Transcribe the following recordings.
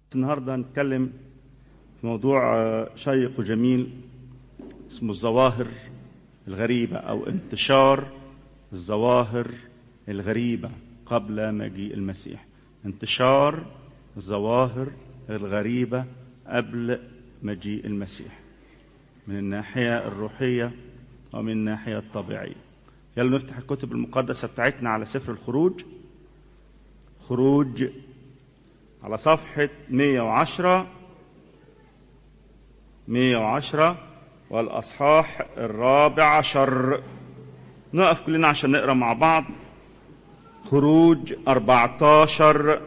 النهارده هنتكلم في موضوع شيق وجميل اسمه الظواهر الغريبة أو انتشار الظواهر الغريبة قبل مجيء المسيح انتشار الظواهر الغريبة قبل مجيء المسيح من الناحية الروحية ومن الناحية الطبيعية يلا نفتح الكتب المقدسة بتاعتنا على سفر الخروج خروج على صفحة 110 110 والأصحاح الرابع عشر نقف كلنا عشان نقرأ مع بعض خروج 14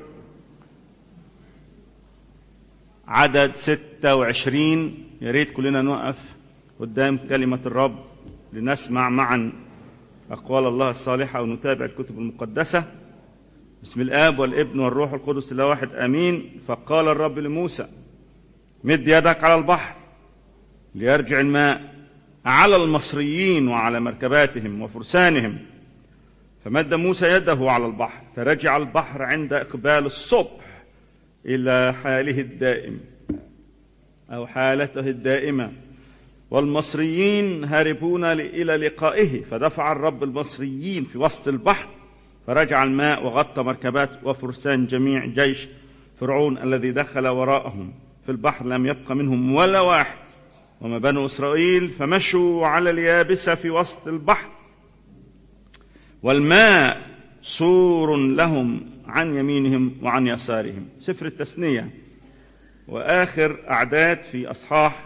عدد 26 يا ريت كلنا نقف قدام كلمة الرب لنسمع معا أقوال الله الصالحة ونتابع الكتب المقدسة بسم الآب والابن والروح القدس لا واحد آمين فقال الرب لموسى مد يدك على البحر ليرجع الماء على المصريين وعلى مركباتهم وفرسانهم فمد موسى يده على البحر فرجع البحر عند إقبال الصبح إلى حاله الدائم أو حالته الدائمة والمصريين هاربون إلى لقائه فدفع الرب المصريين في وسط البحر فرجع الماء وغطى مركبات وفرسان جميع جيش فرعون الذي دخل وراءهم في البحر لم يبق منهم ولا واحد وما بنو إسرائيل فمشوا على اليابسة في وسط البحر والماء سور لهم عن يمينهم وعن يسارهم سفر التثنية وآخر أعداد في أصحاح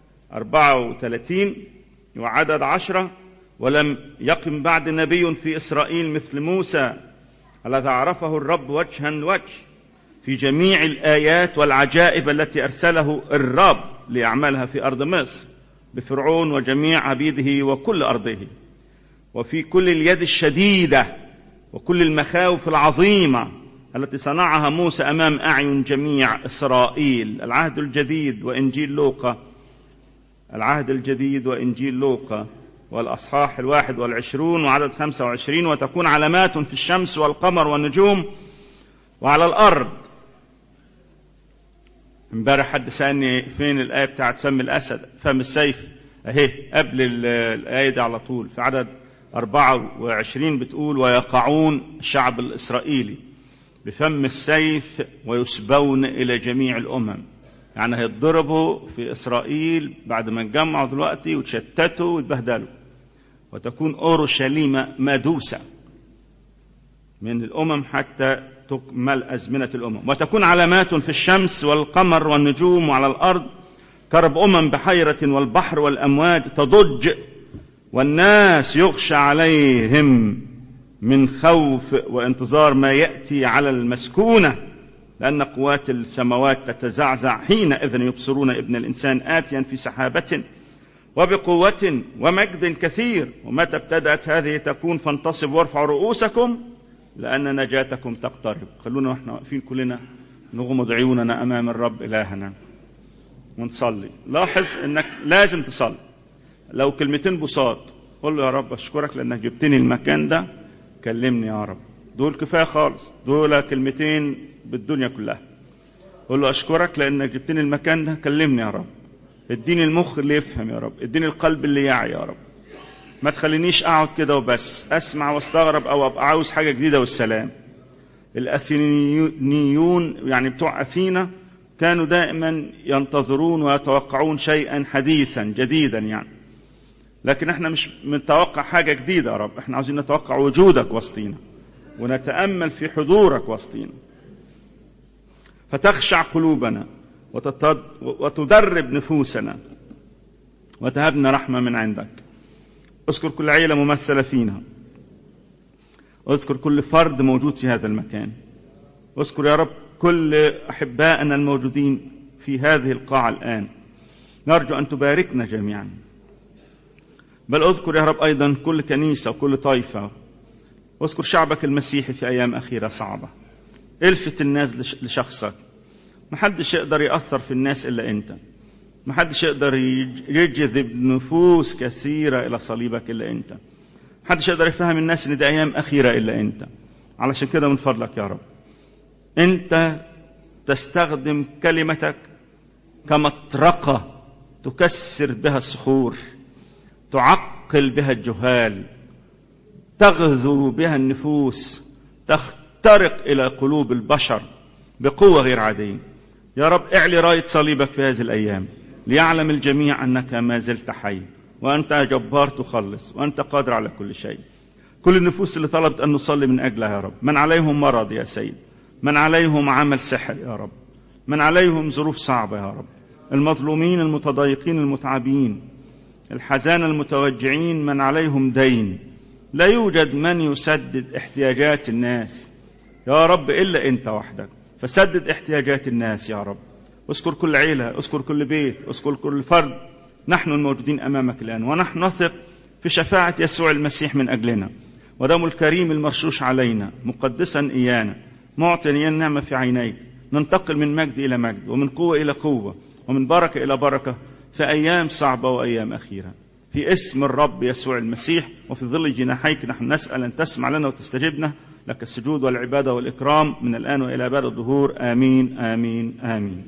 34 وعدد عشرة ولم يقم بعد نبي في إسرائيل مثل موسى الذي عرفه الرب وجها لوجه في جميع الآيات والعجائب التي أرسله الرب ليعملها في أرض مصر بفرعون وجميع عبيده وكل أرضه وفي كل اليد الشديدة وكل المخاوف العظيمة التي صنعها موسى أمام أعين جميع إسرائيل العهد الجديد وإنجيل لوقا العهد الجديد وإنجيل لوقا والأصحاح الواحد والعشرون وعدد خمسة وعشرين وتكون علامات في الشمس والقمر والنجوم وعلى الأرض امبارح حد سألني فين الآية بتاعت فم الأسد فم السيف أهي قبل الآية دي على طول في عدد 24 بتقول ويقعون الشعب الإسرائيلي بفم السيف ويسبون إلى جميع الأمم يعني هيتضربوا في إسرائيل بعد ما اتجمعوا دلوقتي وتشتتوا ويتبهدلوا وتكون أورشليم مدوسة من الأمم حتى تكمل أزمنة الأمم وتكون علامات في الشمس والقمر والنجوم وعلى الأرض كرب أمم بحيرة والبحر والأمواج تضج والناس يغشى عليهم من خوف وانتظار ما يأتي على المسكونة لأن قوات السماوات تتزعزع حينئذ يبصرون ابن الإنسان آتيا في سحابة وبقوة ومجد كثير ومتى ابتدأت هذه تكون فانتصب وارفعوا رؤوسكم لأن نجاتكم تقترب خلونا واحنا واقفين كلنا نغمض عيوننا أمام الرب إلهنا ونصلي لاحظ أنك لازم تصلي لو كلمتين بساط قل له يا رب أشكرك لأنك جبتني المكان ده كلمني يا رب دول كفاية خالص دول كلمتين بالدنيا كلها قل له أشكرك لأنك جبتني المكان ده كلمني يا رب اديني المخ اللي يفهم يا رب اديني القلب اللي يعي يا رب ما تخلينيش اقعد كده وبس اسمع واستغرب او ابقى عاوز حاجه جديده والسلام الاثينيون يعني بتوع اثينا كانوا دائما ينتظرون ويتوقعون شيئا حديثا جديدا يعني لكن احنا مش بنتوقع حاجه جديده يا رب احنا عاوزين نتوقع وجودك وسطينا ونتامل في حضورك وسطينا فتخشع قلوبنا وتدرب نفوسنا وتهبنا رحمه من عندك اذكر كل عيلة ممثلة فينا اذكر كل فرد موجود في هذا المكان اذكر يا رب كل أحبائنا الموجودين في هذه القاعة الآن نرجو أن تباركنا جميعا بل اذكر يا رب أيضا كل كنيسة وكل طائفة اذكر شعبك المسيحي في أيام أخيرة صعبة الفت الناس لشخصك محدش يقدر يأثر في الناس إلا أنت محدش يقدر يجذب نفوس كثيرة إلى صليبك إلا أنت محدش يقدر يفهم الناس إن دي أيام أخيرة إلا أنت علشان كده من فضلك يا رب أنت تستخدم كلمتك كمطرقة تكسر بها الصخور تعقل بها الجهال تغزو بها النفوس تخترق إلى قلوب البشر بقوة غير عادية يا رب اعلي راية صليبك في هذه الأيام ليعلم الجميع أنك ما زلت حي وأنت جبار تخلص وأنت قادر على كل شيء كل النفوس اللي طلبت أن نصلي من أجلها يا رب من عليهم مرض يا سيد من عليهم عمل سحر يا رب من عليهم ظروف صعبة يا رب المظلومين المتضايقين المتعبين الحزان المتوجعين من عليهم دين لا يوجد من يسدد احتياجات الناس يا رب إلا أنت وحدك فسدد احتياجات الناس يا رب اذكر كل عيلة اذكر كل بيت اذكر كل فرد نحن الموجودين أمامك الآن ونحن نثق في شفاعة يسوع المسيح من أجلنا ودم الكريم المرشوش علينا مقدسا إيانا معطيا النعمة في عينيك ننتقل من مجد إلى مجد ومن قوة إلى قوة ومن بركة إلى بركة في أيام صعبة وأيام أخيرة في اسم الرب يسوع المسيح وفي ظل جناحيك نحن نسأل أن تسمع لنا وتستجبنا لك السجود والعبادة والإكرام من الآن وإلى بعد الظهور آمين آمين آمين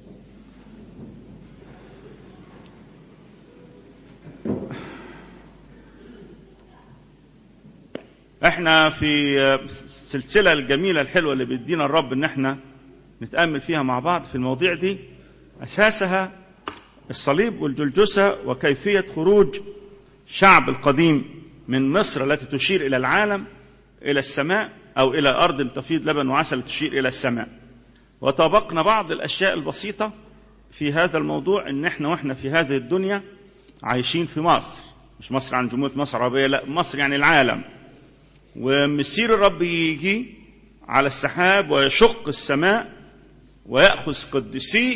احنا في السلسلة الجميلة الحلوة اللي بيدينا الرب ان احنا نتأمل فيها مع بعض في المواضيع دي أساسها الصليب والجلجسة وكيفية خروج الشعب القديم من مصر التي تشير إلى العالم إلى السماء أو إلى أرض تفيض لبن وعسل تشير إلى السماء وطبقنا بعض الأشياء البسيطة في هذا الموضوع إن إحنا وإحنا في هذه الدنيا عايشين في مصر مش مصر عن جمهورية مصر العربية لا مصر يعني العالم ومسير الرب يجي على السحاب ويشق السماء ويأخذ قدسيه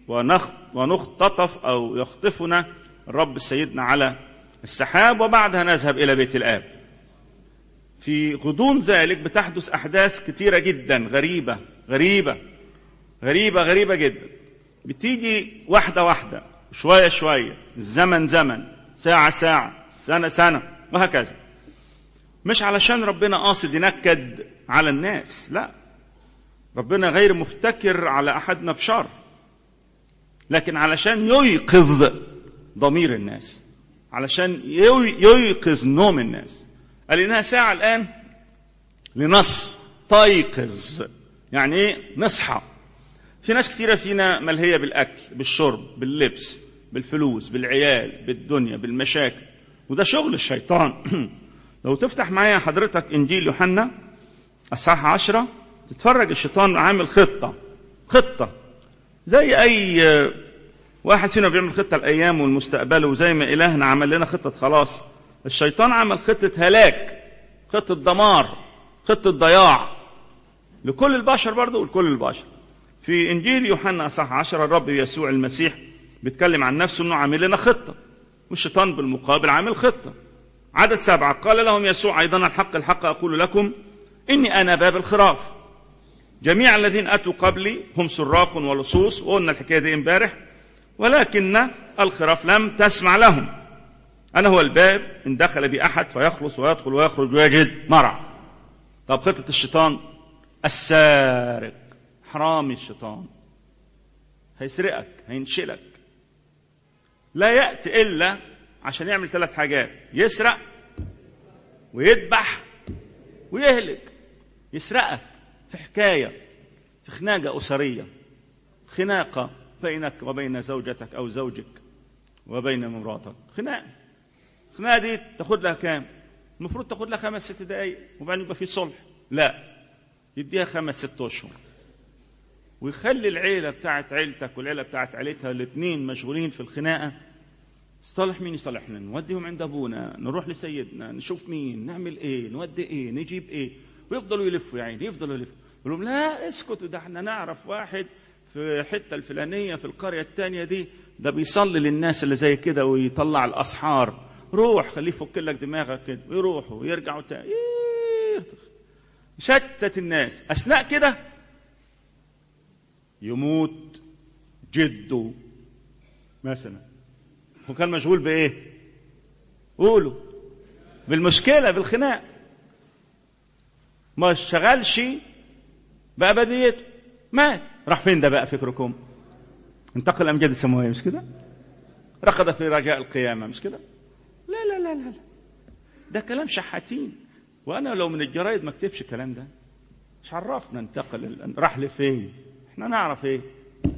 ونختطف أو يخطفنا الرب سيدنا على السحاب وبعدها نذهب إلى بيت الآب في غضون ذلك بتحدث أحداث كتيرة جدا غريبة غريبة غريبة غريبة جدا بتيجي واحدة واحدة شوية شوية الزمن زمن ساعة ساعة سنة سنة وهكذا مش علشان ربنا قاصد ينكد على الناس لا ربنا غير مفتكر على أحدنا بشر لكن علشان ييقظ ضمير الناس علشان ييقظ نوم الناس قال إنها ساعة الآن لنص تيقظ يعني إيه نصحى في ناس كتيرة فينا ملهية بالأكل بالشرب باللبس بالفلوس بالعيال بالدنيا بالمشاكل وده شغل الشيطان لو تفتح معايا حضرتك إنجيل يوحنا أصحاح عشرة تتفرج الشيطان عامل خطة خطة زي أي واحد فينا بيعمل خطة الأيام والمستقبل وزي ما إلهنا عمل لنا خطة خلاص الشيطان عمل خطة هلاك خطة دمار خطة ضياع لكل البشر برضه ولكل البشر في إنجيل يوحنا أصحاح عشرة الرب يسوع المسيح بيتكلم عن نفسه إنه عامل لنا خطة والشيطان بالمقابل عامل خطة عدد سبعة قال لهم يسوع أيضا الحق الحق أقول لكم إني أنا باب الخراف جميع الذين أتوا قبلي هم سراق ولصوص وقلنا الحكاية دي امبارح ولكن الخراف لم تسمع لهم أنا هو الباب إن دخل بي أحد فيخلص ويدخل ويخرج ويجد مرع طب خطة الشيطان السارق حرامي الشيطان هيسرقك هينشلك لا يأتي إلا عشان يعمل ثلاث حاجات يسرق ويذبح ويهلك يسرقك في حكاية في خناقة أسرية خناقة بينك وبين زوجتك أو زوجك وبين مراتك خناقة الخناقة دي تاخد لها كام؟ المفروض تاخد لها خمس ست دقايق وبعدين يبقى في صلح لا يديها خمس ست أشهر ويخلي العيلة بتاعت عيلتك والعيلة بتاعت عيلتها الاثنين مشغولين في الخناقة صالح مين يصالحنا نوديهم عند ابونا نروح لسيدنا نشوف مين نعمل ايه نودي ايه نجيب ايه ويفضلوا يلفوا يا عيني يفضلوا يلفوا يقول لهم لا اسكتوا ده احنا نعرف واحد في الحته الفلانيه في القريه الثانيه دي ده بيصلي للناس اللي زي كده ويطلع الاسحار روح خليه يفك لك دماغك كده ويروحوا ويرجعوا تاني شتت الناس اثناء كده يموت جده مثلا هو كان مشغول بايه قولوا بالمشكله بالخناق ما اشتغلش بأبديته مات راح فين ده بقى فكركم انتقل امجاد السماويه مش كده رقد في رجاء القيامه مش كده لا لا لا لا ده كلام شحاتين وانا لو من الجرايد ما اكتبش الكلام ده مش عرفنا انتقل راح لفين احنا نعرف ايه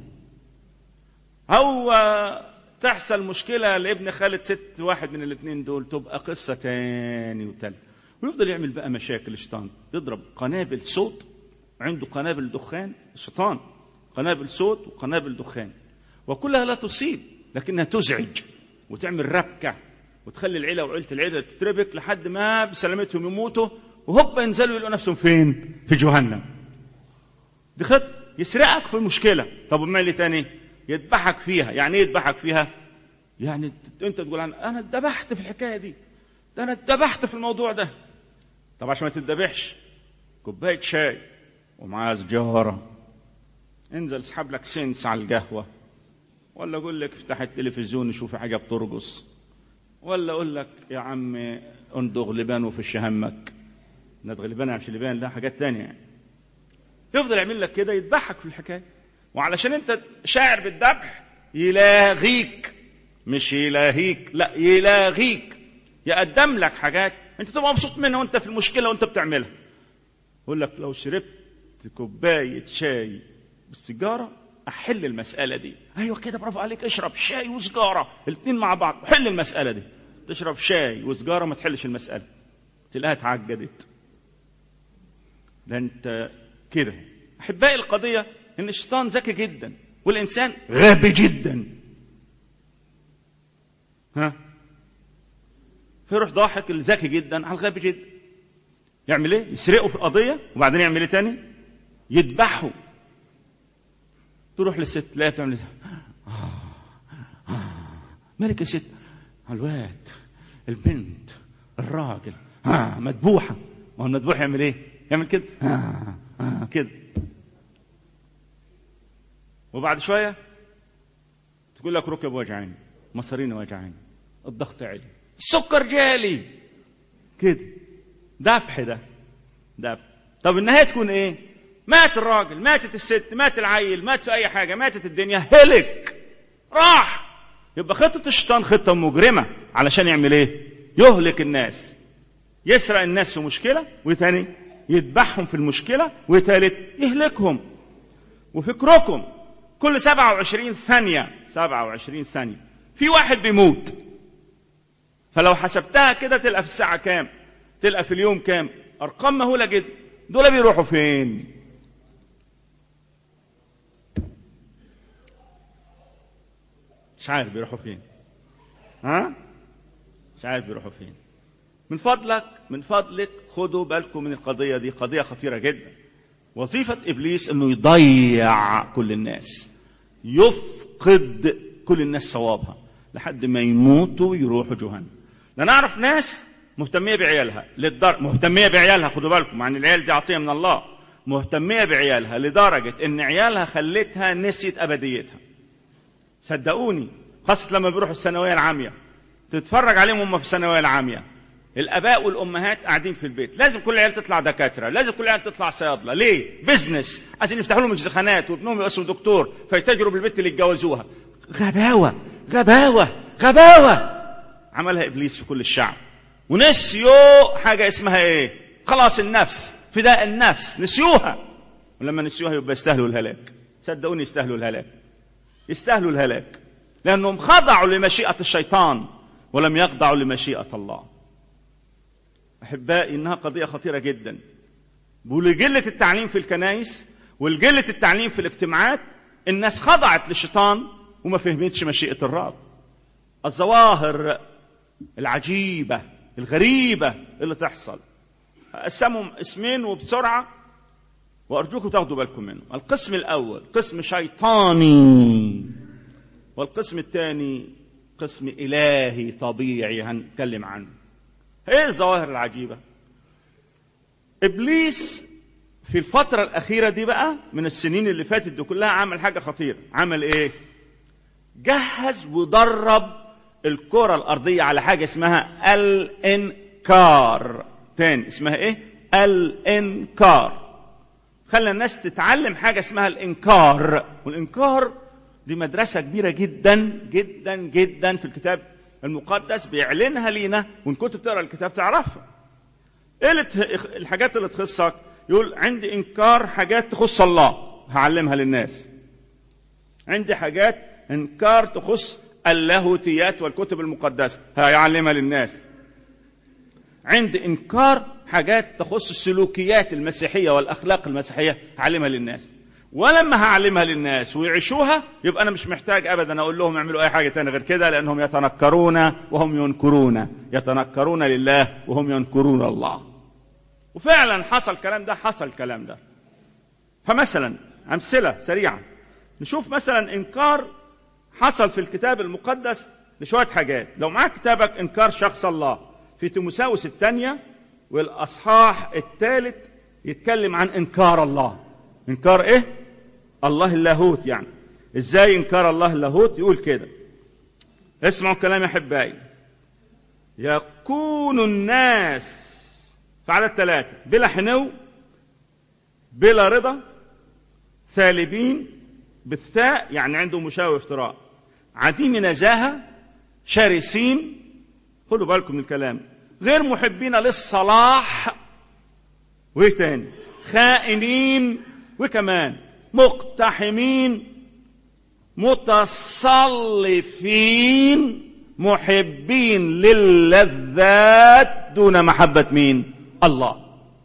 هو تحصل مشكلة لابن خالد ست واحد من الاثنين دول تبقى قصة تاني وتالت ويفضل يعمل بقى مشاكل الشيطان يضرب قنابل صوت عنده قنابل دخان الشيطان قنابل صوت وقنابل دخان وكلها لا تصيب لكنها تزعج وتعمل ربكة وتخلي العيلة وعيلة العيلة تتربك لحد ما بسلامتهم يموتوا وهوبا ينزلوا يلقوا نفسهم فين؟ في جهنم. دي خط يسرقك في المشكلة، طب وما اللي تاني؟ يذبحك فيها، يعني ايه يذبحك فيها؟ يعني انت تقول انا اتذبحت في الحكاية دي. ده انا اتذبحت في الموضوع ده. طب عشان ما تتذبحش كوباية شاي ومعاها سجارة انزل اسحب لك سنس على القهوة ولا اقول لك افتح التلفزيون نشوف حاجة بترقص ولا اقول لك يا عم اندغ لبان وفش همك ندغ لبان مش لبان ده حاجات تانية يعني يفضل يعمل لك كده يذبحك في الحكاية وعلشان انت شاعر بالذبح يلاغيك مش يلاهيك لا يلاغيك يقدم لك حاجات انت تبقى مبسوط منها وانت في المشكلة وانت بتعملها يقول لك لو شربت كوباية شاي بالسيجارة احل المسألة دي ايوه كده برافو عليك اشرب شاي وسجارة الاثنين مع بعض حل المسألة دي تشرب شاي وسجارة ما تحلش المسألة تلاقيها اتعجدت ده انت كده احبائي القضية ان الشيطان ذكي جدا والانسان غبي جدا ها فيروح ضاحك الذكي جدا على الغبي جدا يعمل ايه يسرقه في القضية وبعدين يعمل ايه تاني يذبحه تروح للست تلاقيها بتعمل مالك يا ست الواد البنت الراجل آه مذبوحه ما هو المذبوح يعمل ايه؟ يعمل كده آه آه كده وبعد شويه تقول لك ركب وجعاني مصاريني وجعاني الضغط عالي السكر جالي كده ذبح ده ذبح طب النهايه تكون ايه؟ مات الراجل ماتت الست مات العيل مات في اي حاجه ماتت الدنيا هلك راح يبقى خطه الشيطان خطه مجرمه علشان يعمل ايه يهلك الناس يسرق الناس في مشكله وتاني يذبحهم في المشكله وتالت يهلكهم وفكركم كل 27 ثانيه 27 ثانيه في واحد بيموت فلو حسبتها كده تلقى في الساعه كام تلقى في اليوم كام ارقام مهوله جدا دول بيروحوا فين مش عارف بيروحوا فين ها مش عارف بيروحوا فين من فضلك من فضلك خدوا بالكم من القضيه دي قضيه خطيره جدا وظيفه ابليس انه يضيع كل الناس يفقد كل الناس صوابها لحد ما يموتوا يروحوا جهنم لان اعرف ناس مهتميه بعيالها للدر مهتميه بعيالها خدوا بالكم عن العيال دي عطيه من الله مهتميه بعيالها لدرجه ان عيالها خلتها نسيت ابديتها صدقوني خاصة لما بيروحوا الثانوية العامية تتفرج عليهم هم في الثانوية العامية الآباء والأمهات قاعدين في البيت لازم كل العيال تطلع دكاترة لازم كل العيال تطلع صيادلة ليه؟ بزنس عايزين يفتحوا لهم اجزخانات وابنهم يبقى اسمه دكتور فيتاجروا بالبنت اللي يتجوزوها غباوة غباوة غباوة عملها إبليس في كل الشعب ونسيوا حاجة اسمها إيه؟ خلاص النفس فداء النفس نسيوها ولما نسيوها يبقى يستاهلوا الهلاك صدقوني يستاهلوا الهلاك يستاهلوا الهلاك لأنهم خضعوا لمشيئة الشيطان ولم يخضعوا لمشيئة الله أحبائي إنها قضية خطيرة جدا ولجلة التعليم في الكنائس ولجلة التعليم في الاجتماعات الناس خضعت للشيطان وما فهمتش مشيئة الرب الظواهر العجيبة الغريبة اللي تحصل قسمهم اسمين وبسرعة وأرجوكم تاخدوا بالكم منه القسم الأول قسم شيطاني والقسم الثاني قسم إلهي طبيعي هنتكلم عنه ايه الظواهر العجيبة إبليس في الفترة الأخيرة دي بقى من السنين اللي فاتت دي كلها عمل حاجة خطيرة عمل إيه جهز ودرب الكرة الأرضية على حاجة اسمها الإنكار تاني اسمها إيه الإنكار خلى الناس تتعلم حاجة اسمها الإنكار والإنكار دي مدرسة كبيرة جدا جدا جدا في الكتاب المقدس بيعلنها لينا وإن كنت بتقرأ الكتاب تعرفها إيه اللي ت- الحاجات اللي تخصك يقول عندي إنكار حاجات تخص الله هعلمها للناس عندي حاجات إنكار تخص اللاهوتيات والكتب المقدسة هيعلمها للناس عندي إنكار حاجات تخص السلوكيات المسيحية والأخلاق المسيحية هعلمها للناس ولما هعلمها للناس ويعيشوها يبقى أنا مش محتاج أبدا أقول لهم يعملوا أي حاجة تانية غير كده لأنهم يتنكرون وهم ينكرون يتنكرون لله وهم ينكرون الله وفعلا حصل الكلام ده حصل الكلام ده فمثلا أمثلة سريعة نشوف مثلا إنكار حصل في الكتاب المقدس لشوية حاجات لو معاك كتابك إنكار شخص الله في تيموساوس الثانية والأصحاح الثالث يتكلم عن إنكار الله إنكار إيه؟ الله اللاهوت يعني إزاي إنكار الله اللاهوت يقول كده اسمعوا كلام يا أحبائي يكون الناس في عدد ثلاثة بلا حنو بلا رضا ثالبين بالثاء يعني عنده مشاوي افتراء عديم نزاهة شرسين خدوا بالكم من الكلام غير محبين للصلاح وايه تاني خائنين وكمان مقتحمين متصلفين محبين للذات دون محبة مين الله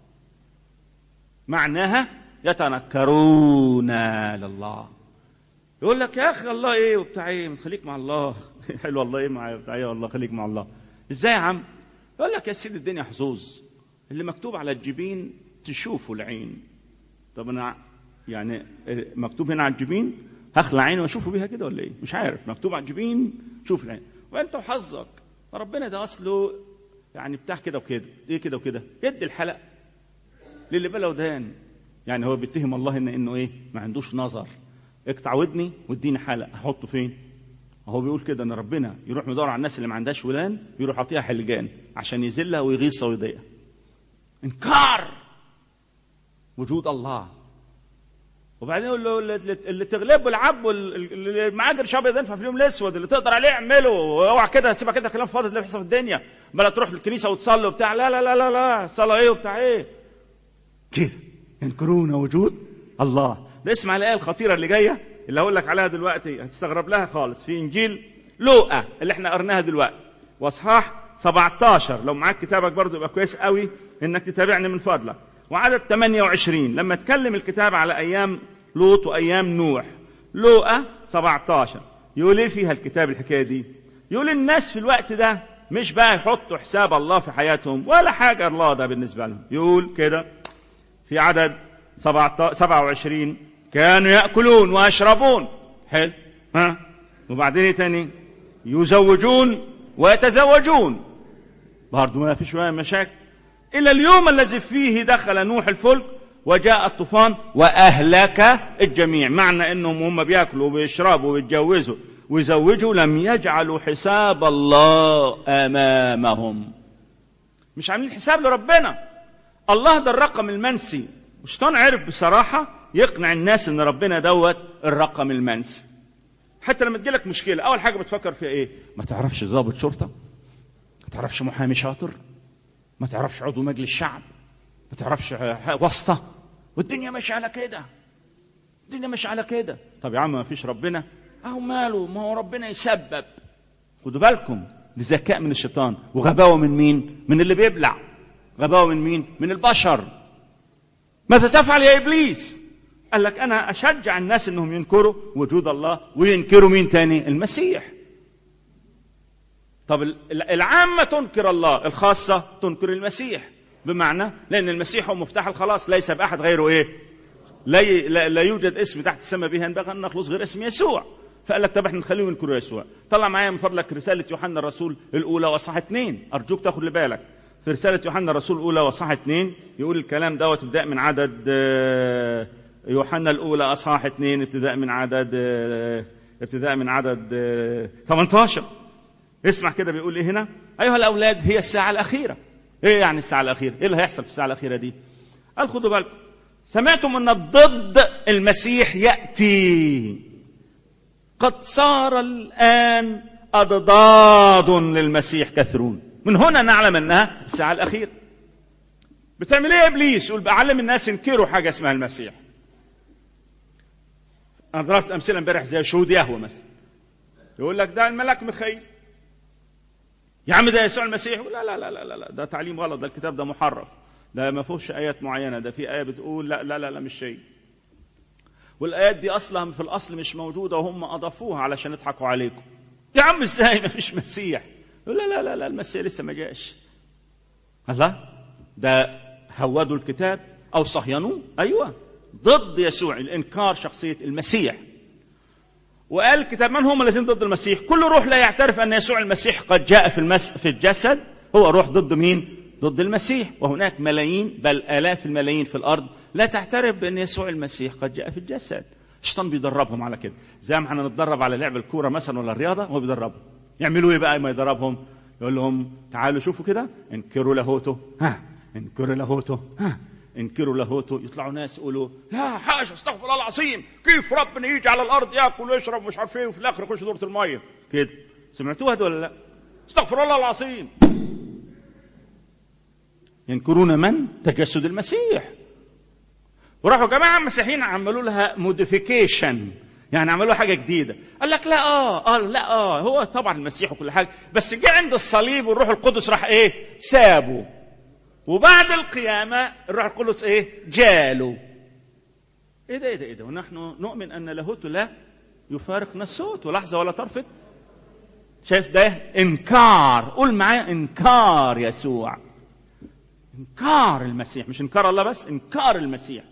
معناها يتنكرون لله يقول لك يا اخي الله ايه وبتاع ايه خليك مع الله حلو الله ايه مع بتاع ايه والله خليك مع الله ازاي يا عم يقول لك يا سيدي الدنيا حظوظ اللي مكتوب على الجبين تشوفه العين طب انا يعني مكتوب هنا على الجبين هخلع عيني واشوفه بيها كده ولا ايه مش عارف مكتوب على الجبين شوف العين وانت وحظك ربنا ده اصله يعني بتاع كده وكده ايه كده وكده يدي الحلق للي بلا ودان يعني هو بيتهم الله ان انه ايه ما عندوش نظر اقطع ودني واديني حلق احطه فين هو بيقول كده ان ربنا يروح مدور على الناس اللي ما عندهاش ودان يروح يعطيها حلجان عشان يذلها ويغيظها ويضايقها انكار وجود الله وبعدين يقول له اللي, اللي تغلبه العب اللي معاه قرش ابيض ينفع في اليوم الاسود اللي تقدر عليه اعمله اوعى كده سيبها كده كلام فاضي اللي بيحصل في الدنيا بلا تروح الكنيسه وتصلي وبتاع لا لا لا لا لا صلاه ايه وبتاع ايه كده ينكرون وجود الله ده اسمع الايه الخطيره اللي جايه اللي هقول لك عليها دلوقتي هتستغرب لها خالص في انجيل لوقا اللي احنا قرناها دلوقتي واصحاح 17 لو معاك كتابك برضه يبقى كويس قوي انك تتابعني من فضلك وعدد 28 لما اتكلم الكتاب على ايام لوط وايام نوح لوقا 17 يقول ايه فيها الكتاب الحكايه دي يقول الناس في الوقت ده مش بقى يحطوا حساب الله في حياتهم ولا حاجه الله ده بالنسبه لهم يقول كده في عدد 27 كانوا ياكلون ويشربون حلو ها وبعدين ايه تاني يزوجون ويتزوجون برضه ما فيش مشاكل إلى اليوم الذي فيه دخل نوح الفلك وجاء الطوفان وأهلك الجميع معنى أنهم هم بيأكلوا وبيشربوا ويتجوزوا ويزوجوا لم يجعلوا حساب الله أمامهم مش عاملين حساب لربنا الله ده الرقم المنسي والشيطان عرف بصراحة يقنع الناس ان ربنا دوت الرقم المنسي حتى لما تجيلك مشكلة أول حاجة بتفكر فيها إيه ما تعرفش ضابط شرطة ما تعرفش محامي شاطر ما تعرفش عضو مجلس الشعب ما تعرفش واسطة والدنيا ماشية على كده الدنيا ماشية على كده طب يا عم ما فيش ربنا اهو ماله ما هو ربنا يسبب خدوا بالكم دي ذكاء من الشيطان وغباوة من مين من اللي بيبلع غباوة من مين من البشر ماذا تفعل يا إبليس قال لك أنا أشجع الناس أنهم ينكروا وجود الله وينكروا مين تاني المسيح طب العامة تنكر الله الخاصة تنكر المسيح بمعنى لأن المسيح هو مفتاح الخلاص ليس بأحد غيره إيه لا, لا, لا يوجد اسم تحت السماء به ينبغي أن نخلص غير اسم يسوع فقال لك طب احنا نخليه ينكروا يسوع طلع معايا من فضلك رسالة يوحنا الرسول الأولى وصح اثنين أرجوك تاخد بالك في رسالة يوحنا الرسول الأولى وصح اثنين يقول الكلام دوت ابتداء من عدد يوحنا الأولى أصحاح اثنين ابتداء من عدد ابتداء من عدد 18 اسمع كده بيقول ايه هنا ايها الاولاد هي الساعه الاخيره ايه يعني الساعه الاخيره ايه اللي هيحصل في الساعه الاخيره دي قال خدوا بالكم سمعتم ان ضد المسيح ياتي قد صار الان اضداد للمسيح كثرون من هنا نعلم انها الساعه الاخيره بتعمل ايه ابليس يقول بعلم الناس ينكروا حاجه اسمها المسيح انا ضربت امثله امبارح زي شهود يهوه مثلا يقول لك ده الملاك ميخائيل يا عم ده يسوع المسيح لا لا لا لا لا ده تعليم غلط ده الكتاب ده محرف ده ما فيهوش ايات معينه ده في ايه بتقول لا لا لا, لا مش شيء والايات دي اصلا في الاصل مش موجوده وهم اضافوها علشان يضحكوا عليكم يا عم ازاي ما فيش مسيح لا لا لا لا المسيح لسه ما جاش الله ده هودوا الكتاب او صهينوه ايوه ضد يسوع الانكار شخصيه المسيح وقال الكتاب من هم الذين ضد المسيح كل روح لا يعترف ان يسوع المسيح قد جاء في المس في الجسد هو روح ضد مين ضد المسيح وهناك ملايين بل آلاف الملايين في الأرض لا تعترف بأن يسوع المسيح قد جاء في الجسد الشيطان بيدربهم على كده زي ما احنا نتدرب على لعب الكوره مثلا ولا الرياضه هو بيدربهم يعملوا ايه بقى ما يدربهم يقول لهم تعالوا شوفوا كده انكروا لاهوته ها انكروا لاهوته ها انكروا لاهوته يطلعوا ناس يقولوا لا حاشا استغفر الله العظيم كيف ربنا يجي على الارض ياكل ويشرب مش عارف ايه وفي الاخر يخش دوره الميه كده سمعتوها دي ولا لا استغفر الله العظيم ينكرون من تجسد المسيح وراحوا جماعه مسيحيين عملوا لها موديفيكيشن يعني عملوا حاجه جديده قال لك لا اه اه لا اه هو طبعا المسيح وكل حاجه بس جه عند الصليب والروح القدس راح ايه سابه وبعد القيامه الروح القدس ايه جاله ايه ده ايه ده ايه ده ونحن نؤمن ان لاهوت لا يفارق نسوت لحظه ولا طرفه شايف ده انكار قول معايا انكار يسوع انكار المسيح مش انكار الله بس انكار المسيح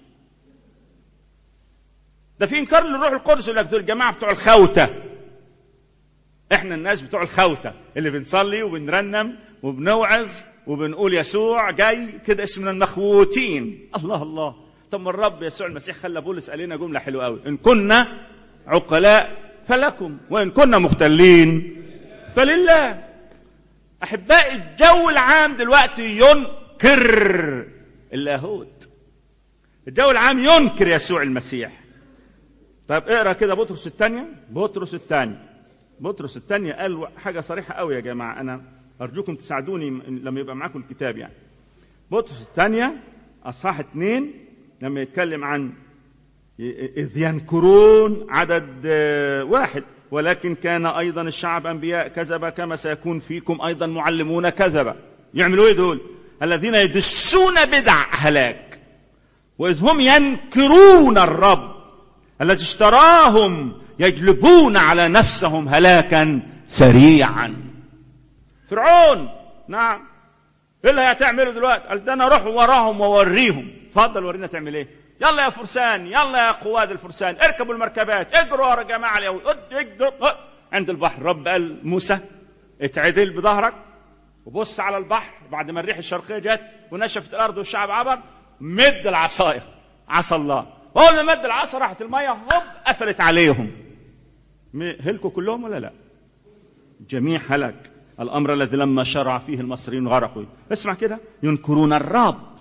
ده في انكار للروح القدس يقول لك دول الجماعه بتوع الخوته احنا الناس بتوع الخوته اللي بنصلي وبنرنم وبنوعظ وبنقول يسوع جاي كده اسمنا المخووتين الله الله طب ما الرب يسوع المسيح خلى بولس قال لنا جمله حلوه قوي ان كنا عقلاء فلكم وان كنا مختلين فلله احبائي الجو العام دلوقتي ينكر اللاهوت الجو العام ينكر يسوع المسيح طيب اقرا كده بطرس الثانيه بطرس الثانيه بطرس الثانيه قال حاجه صريحه قوي يا جماعه انا ارجوكم تساعدوني لما يبقى معاكم الكتاب يعني بطرس الثانيه اصحاح اثنين لما يتكلم عن اذ ينكرون عدد واحد ولكن كان ايضا الشعب انبياء كذبه كما سيكون فيكم ايضا معلمون كذبه يعملوا ايه دول الذين يدسون بدع هلاك واذ هم ينكرون الرب الذي اشتراهم يجلبون على نفسهم هلاكا سريعا فرعون نعم ايه اللي هتعمله دلوقتي قال ده انا اروح وراهم واوريهم اتفضل ورينا تعمل ايه يلا يا فرسان يلا يا قواد الفرسان اركبوا المركبات اجروا ورا جماعه اليهود اجروا عند البحر رب قال موسى اتعدل بظهرك وبص على البحر بعد ما الريح الشرقيه جت ونشفت الارض والشعب عبر مد العصايه عصا الله اول ما مد العصا راحت الميه هوب قفلت عليهم هلكوا كلهم ولا لا جميع هلك الامر الذي لما شرع فيه المصريين غرقوا اسمع كده ينكرون الرب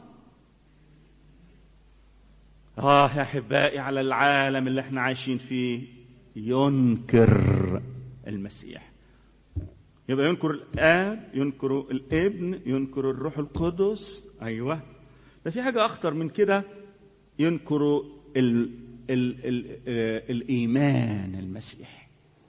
اه يا احبائي على العالم اللي احنا عايشين فيه ينكر المسيح يبقى ينكر الاب ينكر الابن ينكر الروح القدس ايوه ده في حاجه اخطر من كده ينكر ال ال ال الايمان المسيح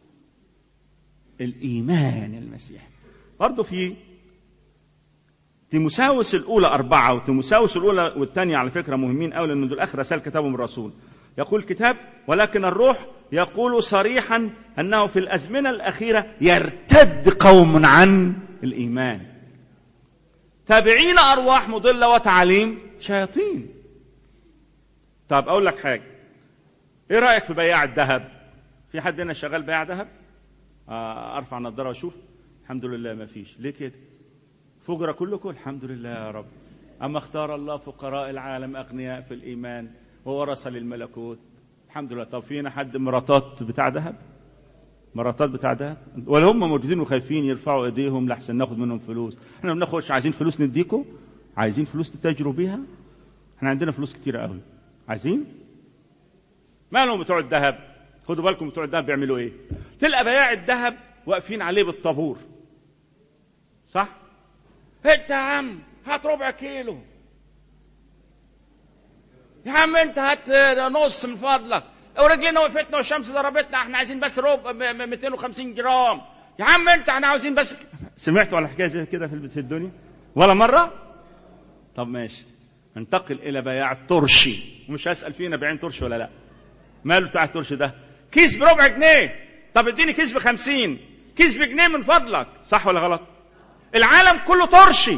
الايمان المسيح برضه في تيموساوس الاولى اربعه وتيموساوس الاولى والثانيه على فكره مهمين قوي لان دول اخر رسائل كتابهم الرسول يقول الكتاب ولكن الروح يقول صريحا انه في الازمنه الاخيره يرتد قوم عن الايمان تابعين ارواح مضله وتعاليم شياطين طب اقول لك حاجه ايه رايك في بياع الذهب في حد هنا شغال بياع ذهب آه ارفع نظاره واشوف الحمد لله ما فيش ليه كده فجر كلكم الحمد لله يا رب اما اختار الله فقراء العالم اغنياء في الايمان وورث للملكوت الحمد لله طب فينا حد مراتات بتاع ذهب مراتات بتاع ذهب ولا هم موجودين وخايفين يرفعوا ايديهم لحسن ناخد منهم فلوس احنا بناخدش عايزين فلوس نديكم عايزين فلوس تتاجروا بيها احنا عندنا فلوس كتير قوي عايزين مالهم بتوع الذهب خدوا بالكم بتوع الذهب بيعملوا ايه تلقى بياع الذهب واقفين عليه بالطابور صح انت يا عم هات ربع كيلو يا عم انت هات نص من فضلك ورجلينا وقفتنا والشمس ضربتنا احنا عايزين بس ربع م- م- 250 جرام يا عم انت احنا عاوزين بس سمعتوا على حكايه زي كده في الدنيا ولا مره طب ماشي انتقل الى بياع الترشي ومش هسال فينا بيعين ترشي ولا لا ماله بتاع الترشي ده كيس بربع جنيه طب اديني كيس بخمسين كيس بجنيه من فضلك صح ولا غلط العالم كله ترشي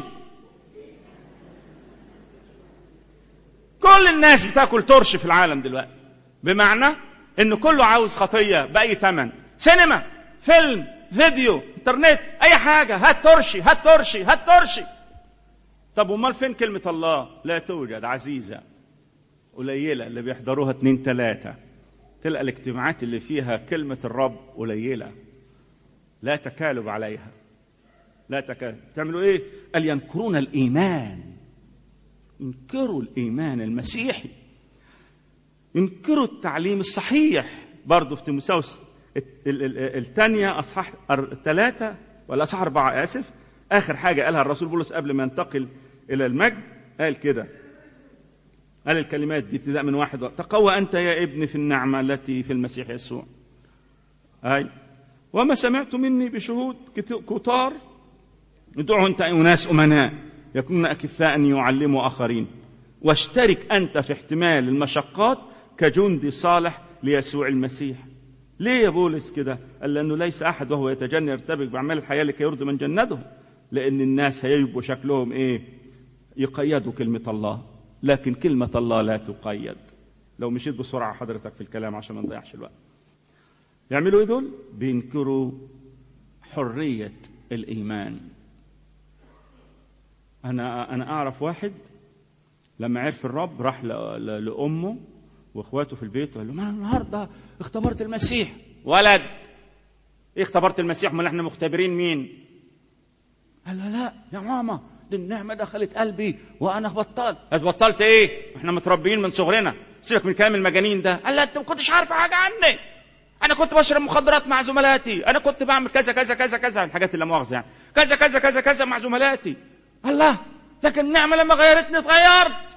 كل الناس بتاكل ترش في العالم دلوقتي بمعنى ان كله عاوز خطيه باي ثمن سينما فيلم فيديو انترنت اي حاجه هات ترشي هات ترشي هات ترشي طب امال فين كلمه الله لا توجد عزيزه قليله اللي بيحضروها اتنين تلاته تلقى الاجتماعات اللي فيها كلمه الرب قليله لا تكالب عليها لا تكالب تعملوا ايه قال ينكرون الايمان ينكروا الايمان المسيحي ينكروا التعليم الصحيح برضه في تيموثاوس الثانية أصحاح ثلاثة ولا أصحاح أربعة آسف آخر حاجة قالها الرسول بولس قبل ما ينتقل إلى المجد قال كده قال الكلمات دي ابتداء من واحد تقوى أنت يا ابني في النعمة التي في المسيح يسوع أي وما سمعت مني بشهود كتار ادعوا أنت أناس أمناء يكونون أكفاء أن يعلموا آخرين واشترك أنت في احتمال المشقات كجندي صالح ليسوع المسيح ليه يا بولس كده قال لأنه ليس أحد وهو يتجنى يرتبك بأعمال الحياة لكي يرضي من جنده لأن الناس هيبقوا شكلهم إيه يقيدوا كلمة الله لكن كلمة الله لا تقيد لو مشيت بسرعة حضرتك في الكلام عشان ما نضيعش الوقت يعملوا ايه دول بينكروا حرية الإيمان أنا أنا أعرف واحد لما عرف الرب راح لأمه واخواته في البيت وقال لهم انا النهارده اختبرت المسيح ولد ايه اختبرت المسيح امال احنا مختبرين مين قال له لا يا ماما دي النعمه دخلت قلبي وانا بطلت قال بطلت ايه احنا متربيين من صغرنا سيبك من كلام المجانين ده قال لا انت ما كنتش عارف حاجه عني انا كنت بشرب مخدرات مع زملاتي انا كنت بعمل كذا كذا كذا كذا الحاجات اللي مؤاخذه يعني كذا كذا كذا كذا مع زملاتي الله لكن النعمه لما غيرتني اتغيرت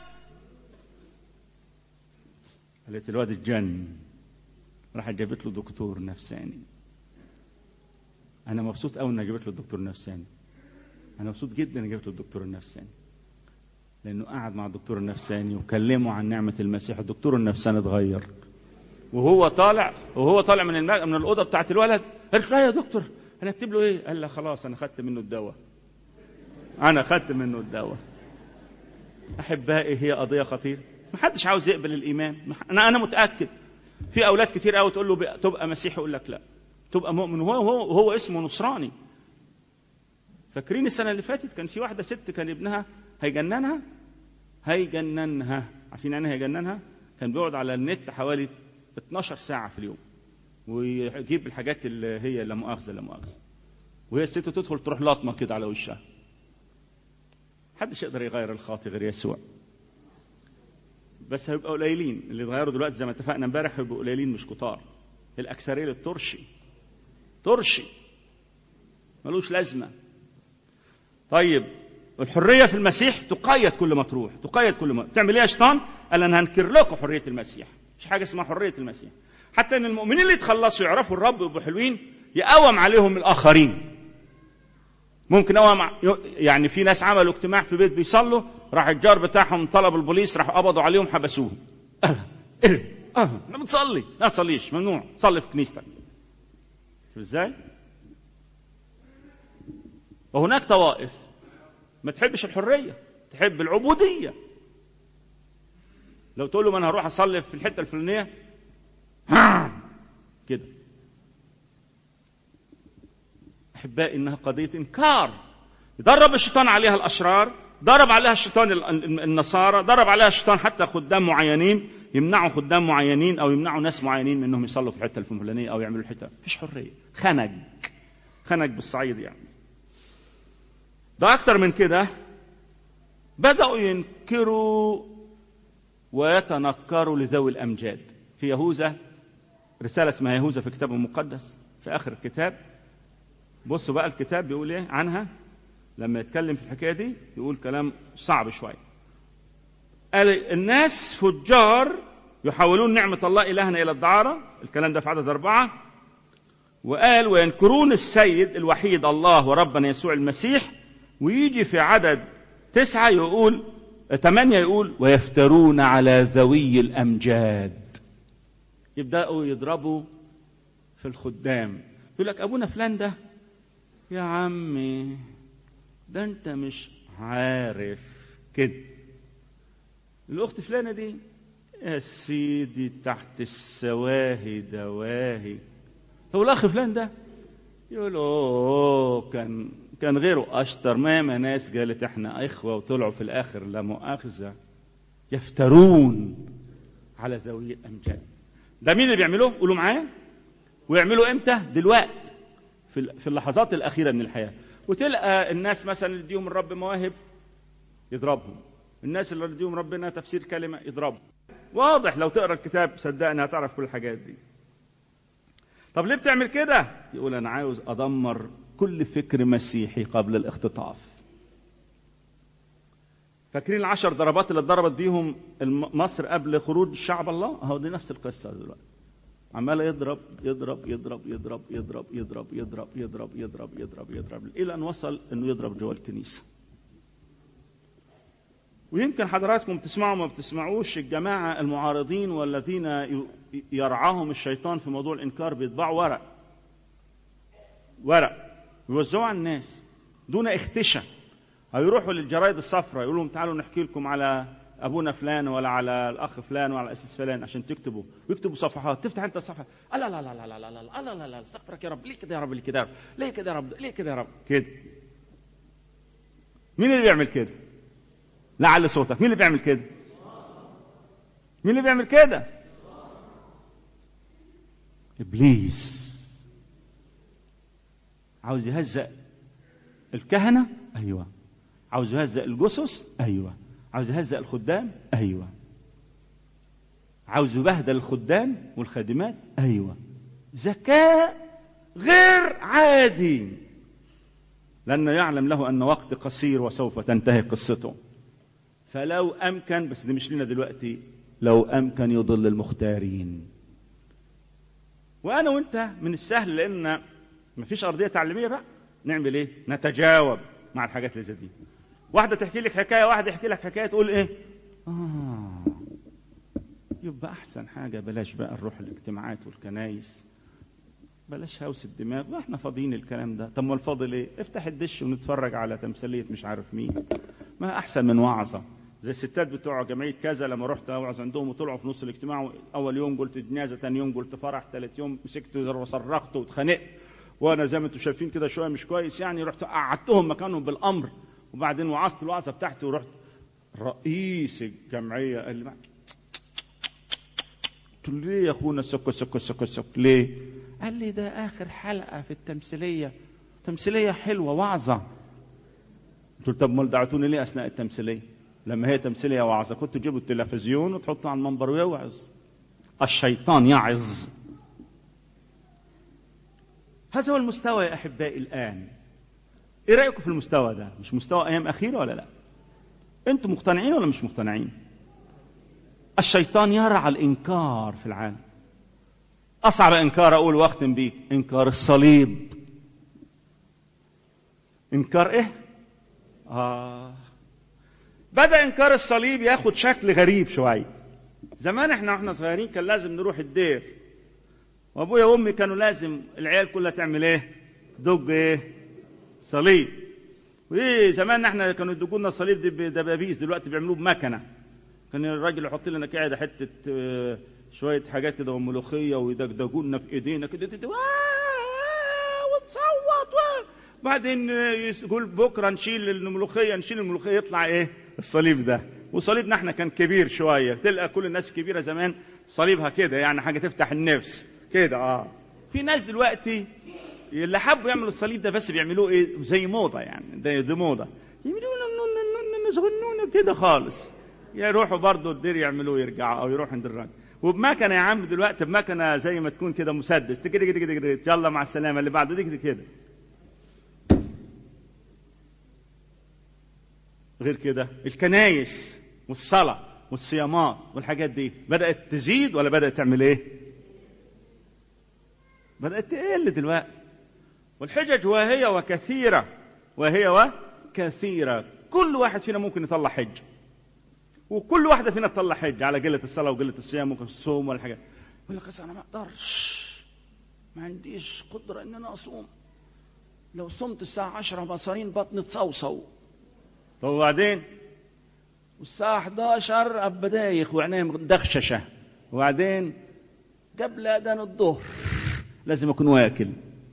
قالت الواد اتجن راح جابت له دكتور نفساني انا مبسوط قوي اني جابت له الدكتور النفساني انا مبسوط جدا اني جابت له الدكتور النفساني لانه قعد مع الدكتور النفساني وكلمه عن نعمه المسيح الدكتور النفساني اتغير وهو طالع وهو طالع من المج... من الاوضه بتاعت الولد قالت له يا دكتور انا اكتب له ايه قال له خلاص انا خدت منه الدواء انا خدت منه الدواء احبائي هي قضيه خطيره ما حدش عاوز يقبل الايمان انا انا متاكد في اولاد كتير قوي تقول له تبقى مسيحي يقول لك لا تبقى مؤمن وهو هو, هو اسمه نصراني فاكرين السنه اللي فاتت كان في واحده ست كان ابنها هيجننها هيجننها عارفين يعني هيجننها كان بيقعد على النت حوالي 12 ساعه في اليوم ويجيب الحاجات اللي هي لا مؤاخذه لا مؤاخذه وهي الست تدخل تروح لاطمه كده على وشها محدش يقدر يغير الخاطئ غير يسوع بس هيبقى قليلين اللي اتغيروا دلوقتي زي ما اتفقنا امبارح هيبقوا قليلين مش كتار الاكثريه للترشي ترشي ملوش لازمه طيب الحريه في المسيح تقيد كل ما تروح تقيد كل ما تعمل ايه يا شيطان قال انا هنكر لكم حريه المسيح مش حاجه اسمها حريه المسيح حتى ان المؤمنين اللي يتخلصوا يعرفوا الرب ويبقوا حلوين يقوم عليهم الاخرين ممكن هو يعني في ناس عملوا اجتماع في بيت بيصلوا راح الجار بتاعهم طلب البوليس راح قبضوا عليهم حبسوهم اه ايه اه احنا بنصلي لا تصليش ممنوع صلي في كنيستك شوف ازاي وهناك طوائف ما تحبش الحريه تحب العبوديه لو تقول له انا هروح اصلي في الحته الفلانيه كده احبائي انها قضيه انكار يدرب الشيطان عليها الاشرار ضرب عليها الشيطان النصارى ضرب عليها الشيطان حتى خدام معينين يمنعوا خدام معينين او يمنعوا ناس معينين من انهم يصلوا في الحته الفلانيه او يعملوا الحته مفيش حريه خنج خنج بالصعيد يعني ده اكتر من كده بداوا ينكروا ويتنكروا لذوي الامجاد في يهوذا رساله اسمها يهوذا في الكتاب المقدس في اخر الكتاب بصوا بقى الكتاب بيقول ايه عنها لما يتكلم في الحكايه دي يقول كلام صعب شويه قال الناس فجار يحولون نعمة الله إلهنا إلى الدعارة الكلام ده في عدد أربعة وقال وينكرون السيد الوحيد الله وربنا يسوع المسيح ويجي في عدد تسعة يقول ثمانية يقول ويفترون على ذوي الأمجاد يبدأوا يضربوا في الخدام يقول لك أبونا فلان ده يا عمي ده أنت مش عارف كده الأخت فلانة دي يا سيدي تحت السواهي دواهي طب الأخ فلان ده يقول أوه كان كان غيره أشطر ما ياما ناس قالت إحنا إخوة وطلعوا في الآخر لا مؤاخذة يفترون على ذوي الأمجاد ده مين اللي بيعملوه؟ قولوا معايا ويعملوا إمتى؟ دلوقتي في في اللحظات الأخيرة من الحياة وتلقى الناس مثلا اللي يديهم الرب مواهب يضربهم الناس اللي يديهم ربنا تفسير كلمة يضربهم واضح لو تقرا الكتاب صدقني هتعرف كل الحاجات دي طب ليه بتعمل كده يقول انا عاوز ادمر كل فكر مسيحي قبل الاختطاف فاكرين العشر ضربات اللي اتضربت بيهم مصر قبل خروج شعب الله اهو دي نفس القصه دلوقتي عمال يضرب يضرب يضرب يضرب يضرب يضرب يضرب يضرب يضرب يضرب يضرب الى ان وصل انه يضرب جوه الكنيسه ويمكن حضراتكم بتسمعوا ما بتسمعوش الجماعة المعارضين والذين يرعاهم الشيطان في موضوع الإنكار بيطبعوا ورق ورق يوزعوه على الناس دون اختشاء هيروحوا للجرايد الصفراء يقولوا لهم تعالوا نحكي لكم على ابونا فلان ولا على الاخ فلان ولا على الاسيس فلان عشان تكتبوا ويكتبوا صفحات تفتح انت الصفحه لا لا لا لا لا لا لا لا لا لا لا استغفرك يا رب ليه كده يا رب ليه كده يا رب ليه كده يا رب ليه كده يا رب كده مين اللي بيعمل كده لعل صوتك مين اللي بيعمل كده مين اللي بيعمل كده ابليس عاوز يهزأ الكهنه ايوه عاوز يهزأ الجثث ايوه عاوز يهزأ الخدام ايوه عاوز يبهدل الخدام والخادمات ايوه ذكاء غير عادي لانه يعلم له ان وقت قصير وسوف تنتهي قصته فلو امكن بس دي مش لنا دلوقتي لو امكن يضل المختارين وانا وانت من السهل لان مفيش ارضيه تعليميه بقى نعمل ايه نتجاوب مع الحاجات اللي زي دي واحده تحكي لك حكايه واحد يحكي لك حكايه تقول ايه اه يبقى احسن حاجه بلاش بقى نروح الاجتماعات والكنايس بلاش هوس الدماغ واحنا فاضيين الكلام ده طب ما الفاضل ايه افتح الدش ونتفرج على تمثيليه مش عارف مين ما احسن من وعظه زي الستات بتوع جمعيه كذا لما رحت اوعظ عندهم وطلعوا في نص الاجتماع اول يوم قلت جنازه ثاني يوم قلت فرح ثالث يوم مسكت وصرخت واتخانقت وانا زي ما انتم شايفين كده شويه مش كويس يعني رحت قعدتهم مكانهم بالامر وبعدين وعظت الوعظه بتاعتي ورحت رئيس الجمعيه قال لي قلت له ليه يا اخونا سك سك سك سك ليه؟ قال لي ده اخر حلقه في التمثيليه تمثيليه حلوه وعظه قلت له طب امال دعتوني ليه اثناء التمثيليه؟ لما هي تمثيليه وعظه كنت تجيبوا التلفزيون وتحطه على المنبر ويوعظ الشيطان يعظ هذا هو المستوى يا احبائي الان ايه رايكم في المستوى ده مش مستوى ايام اخيره ولا لا انتم مقتنعين ولا مش مقتنعين الشيطان يرعى الانكار في العالم اصعب انكار اقول واختم بيه انكار الصليب انكار ايه اه بدا انكار الصليب ياخد شكل غريب شويه زمان احنا واحنا صغيرين كان لازم نروح الدير وابويا وامي كانوا لازم العيال كلها تعمل ايه تدق ايه صليب وايه زمان احنا كانوا يدقوا لنا الصليب دي بدبابيس دلوقتي بيعملوه بمكنه كان الراجل يحط لنا كده حته اه شويه حاجات كده وملوخيه ويدقدقوا لنا في ايدينا كده وتصوت بعدين يقول بكره نشيل الملوخيه نشيل الملوخيه يطلع ايه الصليب ده وصليبنا احنا كان كبير شويه تلقى كل الناس الكبيره زمان صليبها كده يعني حاجه تفتح النفس كده اه في ناس دلوقتي اللي حبوا يعملوا الصليب ده بس بيعملوه ايه زي موضه يعني ده دي موضه يعملوا صغنونه كده خالص يروحوا برضه الدير يعملوه يرجعوا او يروحوا عند الراجل وبمكنه يا عم دلوقتي بمكنه زي ما تكون كده مسدس كده كده كده كده يلا مع السلامه اللي بعده دي كده كده غير كده الكنايس والصلاه والصيامات والحاجات دي بدات تزيد ولا بدات تعمل ايه بدات تقل دلوقتي والحجج وهي وكثيره وهي وكثيره كل واحد فينا ممكن يطلع حج وكل واحده فينا تطلع حج على قله الصلاه وقله الصيام والصوم والحاجات يقول لك انا ما اقدرش ما عنديش قدره ان انا اصوم لو صمت الساعه 10 مصارين بطني تصوصو طب وبعدين والساعه 11 ابقى دايخ وعينيه مدخششه وبعدين قبل اذان الظهر لازم اكون واكل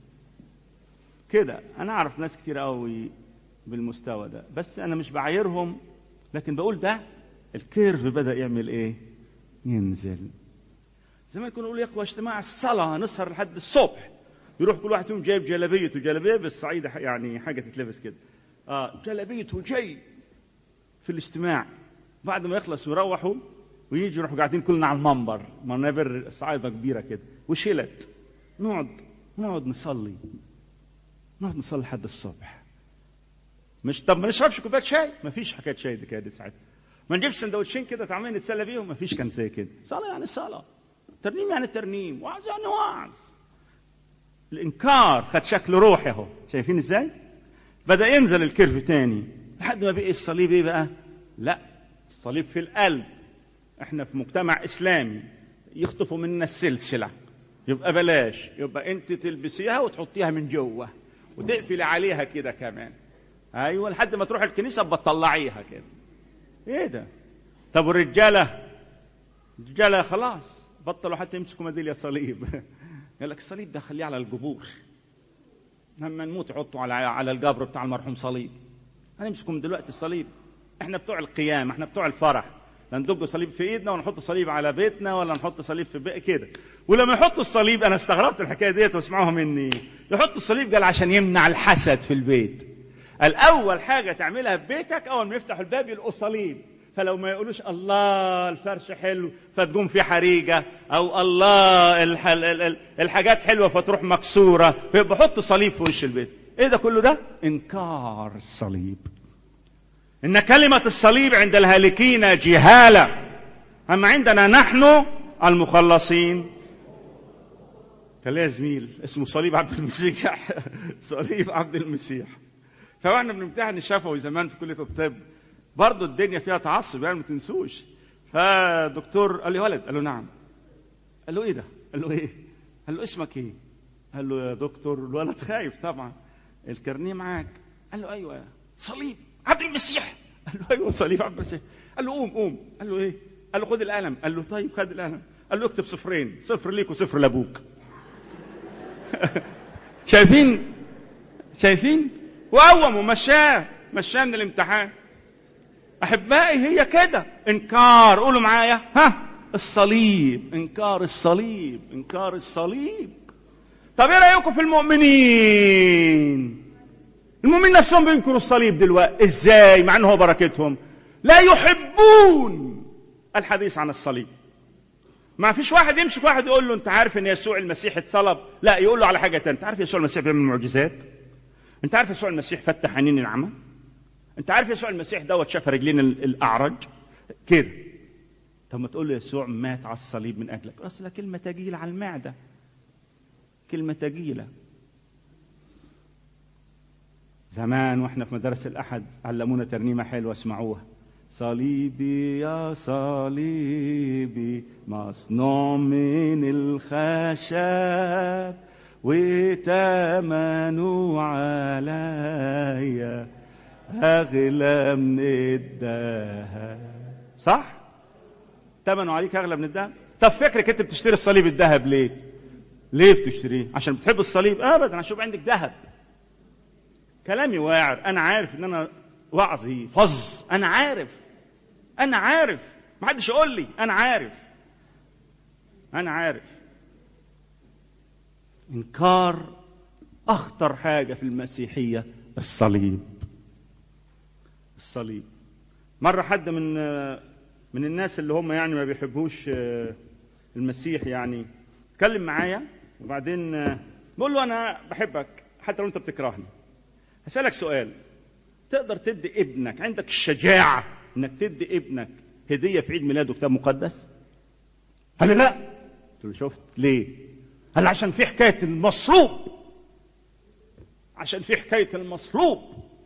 كده انا اعرف ناس كتير قوي بالمستوى ده بس انا مش بعايرهم لكن بقول ده الكيرف بدا يعمل ايه ينزل زمان كنا نقول يا اخوه اجتماع الصلاه نسهر لحد الصبح يروح كل واحد فيهم جايب جلابيته جلابيه بالصعيد يعني حاجه تتلبس كده اه جلابيته جاي في الاجتماع بعد ما يخلص ويروحوا ويجي يروحوا قاعدين كلنا على المنبر منابر صعيده كبيره كده وشلت نقعد نقعد نصلي نقعد نصلي لحد الصبح مش طب ما نشربش كوبايه شاي ما فيش حكايه شاي دي كانت ساعتها ما نجيبش سندوتشين كده تعملين نتسلى بيهم ما فيش كان زي كده صلاه يعني صلاه ترنيم يعني ترنيم وعظ يعني وعظ الانكار خد شكل روحي اهو شايفين ازاي بدا ينزل الكيرف تاني لحد ما بقي الصليب ايه بقى لا الصليب في القلب احنا في مجتمع اسلامي يخطفوا منا السلسله يبقى بلاش يبقى انت تلبسيها وتحطيها من جوه وتقفلي عليها كده كمان ايوه لحد ما تروح الكنيسه بتطلعيها كده ايه ده طب والرجاله الرجاله خلاص بطلوا حتى يمسكوا ميداليه صليب يقول لك الصليب ده خليه على القبور لما نموت يحطوا على على القبر بتاع المرحوم صليب هنمسكوا من دلوقتي الصليب احنا بتوع القيام احنا بتوع الفرح لا ندق صليب في ايدنا ولا نحط صليب على بيتنا ولا نحط صليب في بيت كده ولما يحطوا الصليب انا استغربت الحكايه ديت واسمعوها مني يحطوا الصليب قال عشان يمنع الحسد في البيت الاول حاجه تعملها في بيتك اول ما يفتحوا الباب يلقوا صليب فلو ما يقولوش الله الفرش حلو فتقوم في حريقه او الله الح... الحاجات حلوه فتروح مكسوره فيبقى حط صليب في وش البيت ايه ده كله ده انكار الصليب ان كلمه الصليب عند الهالكين جهاله اما عندنا نحن المخلصين كان ليا زميل اسمه صليب عبد المسيح صليب عبد المسيح فاحنا بنمتحن الشفوي زمان في كليه الطب برضه الدنيا فيها تعصب يعني ما تنسوش فدكتور قال لي ولد قال له نعم قال له ايه ده قال له ايه قال له اسمك ايه قال له يا دكتور الولد خايف طبعا الكارنيه معاك قال له ايوه صليب عبد المسيح قال له ايوه صليب عبد المسيح قال له قوم قوم قال له ايه قال له خد القلم قال له طيب خد القلم قال له اكتب صفرين صفر ليك وصفر لابوك شايفين شايفين وقوم ومشاه مشاه من الامتحان احبائي هي كده انكار قولوا معايا ها الصليب انكار الصليب انكار الصليب طب ايه رايكم في المؤمنين المؤمنين نفسهم بينكروا الصليب دلوقتي ازاي مع انه هو بركتهم لا يحبون الحديث عن الصليب ما فيش واحد يمسك واحد يقول له انت عارف ان يسوع المسيح اتصلب لا يقول له على حاجه تانية انت عارف يسوع المسيح بيعمل معجزات انت عارف يسوع المسيح فتح عينين العمى انت عارف يسوع المسيح دوت شاف رجلين الاعرج كده طب ما تقول له يسوع مات على الصليب من اجلك اصل كلمه تجيله على المعده كلمه تجيله زمان واحنا في مدارس الاحد علمونا ترنيمه حلوه اسمعوها صليبي يا صليبي مصنوع من الخشب وتمنوا عليا أغلى من الذهب صح؟ تمنوا عليك أغلى من الذهب طب فكرك أنت بتشتري الصليب الذهب ليه؟ ليه بتشتريه؟ عشان بتحب الصليب؟ أبدا عشان يبقى عندك ذهب كلامي واعر أنا عارف إن أنا وعظي فظ أنا عارف أنا عارف ما حدش يقول لي أنا عارف أنا عارف إنكار أخطر حاجة في المسيحية الصليب الصليب مرة حد من من الناس اللي هم يعني ما بيحبوش آه، المسيح يعني اتكلم معايا وبعدين آه، بقول له انا بحبك حتى لو انت بتكرهني هسألك سؤال تقدر تدي ابنك عندك الشجاعة انك تدي ابنك هدية في عيد ميلاده كتاب مقدس قال لي لا قلت له شفت ليه قال عشان في حكاية المصلوب عشان في حكاية المصلوب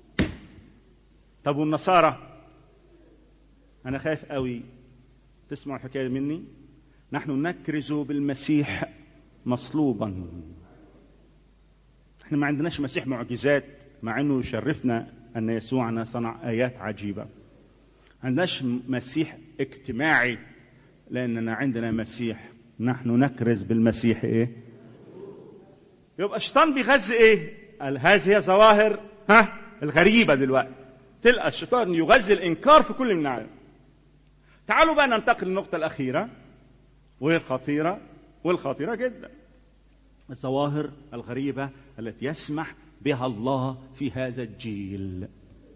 طب والنصارى أنا خايف قوي تسمعوا الحكاية مني نحن نكرز بالمسيح مصلوبا احنا ما عندناش مسيح معجزات مع انه يشرفنا ان يسوعنا صنع ايات عجيبه عندناش مسيح اجتماعي لاننا عندنا مسيح نحن نكرز بالمسيح ايه يبقى الشيطان بيغذي ايه قال هذه هي ظواهر ها الغريبه دلوقتي تلقى الشيطان يغذي الانكار في كل من العالم تعالوا بقى ننتقل للنقطه الاخيره وهي الخطيره والخطيره جدا الظواهر الغريبه التي يسمح بها الله في هذا الجيل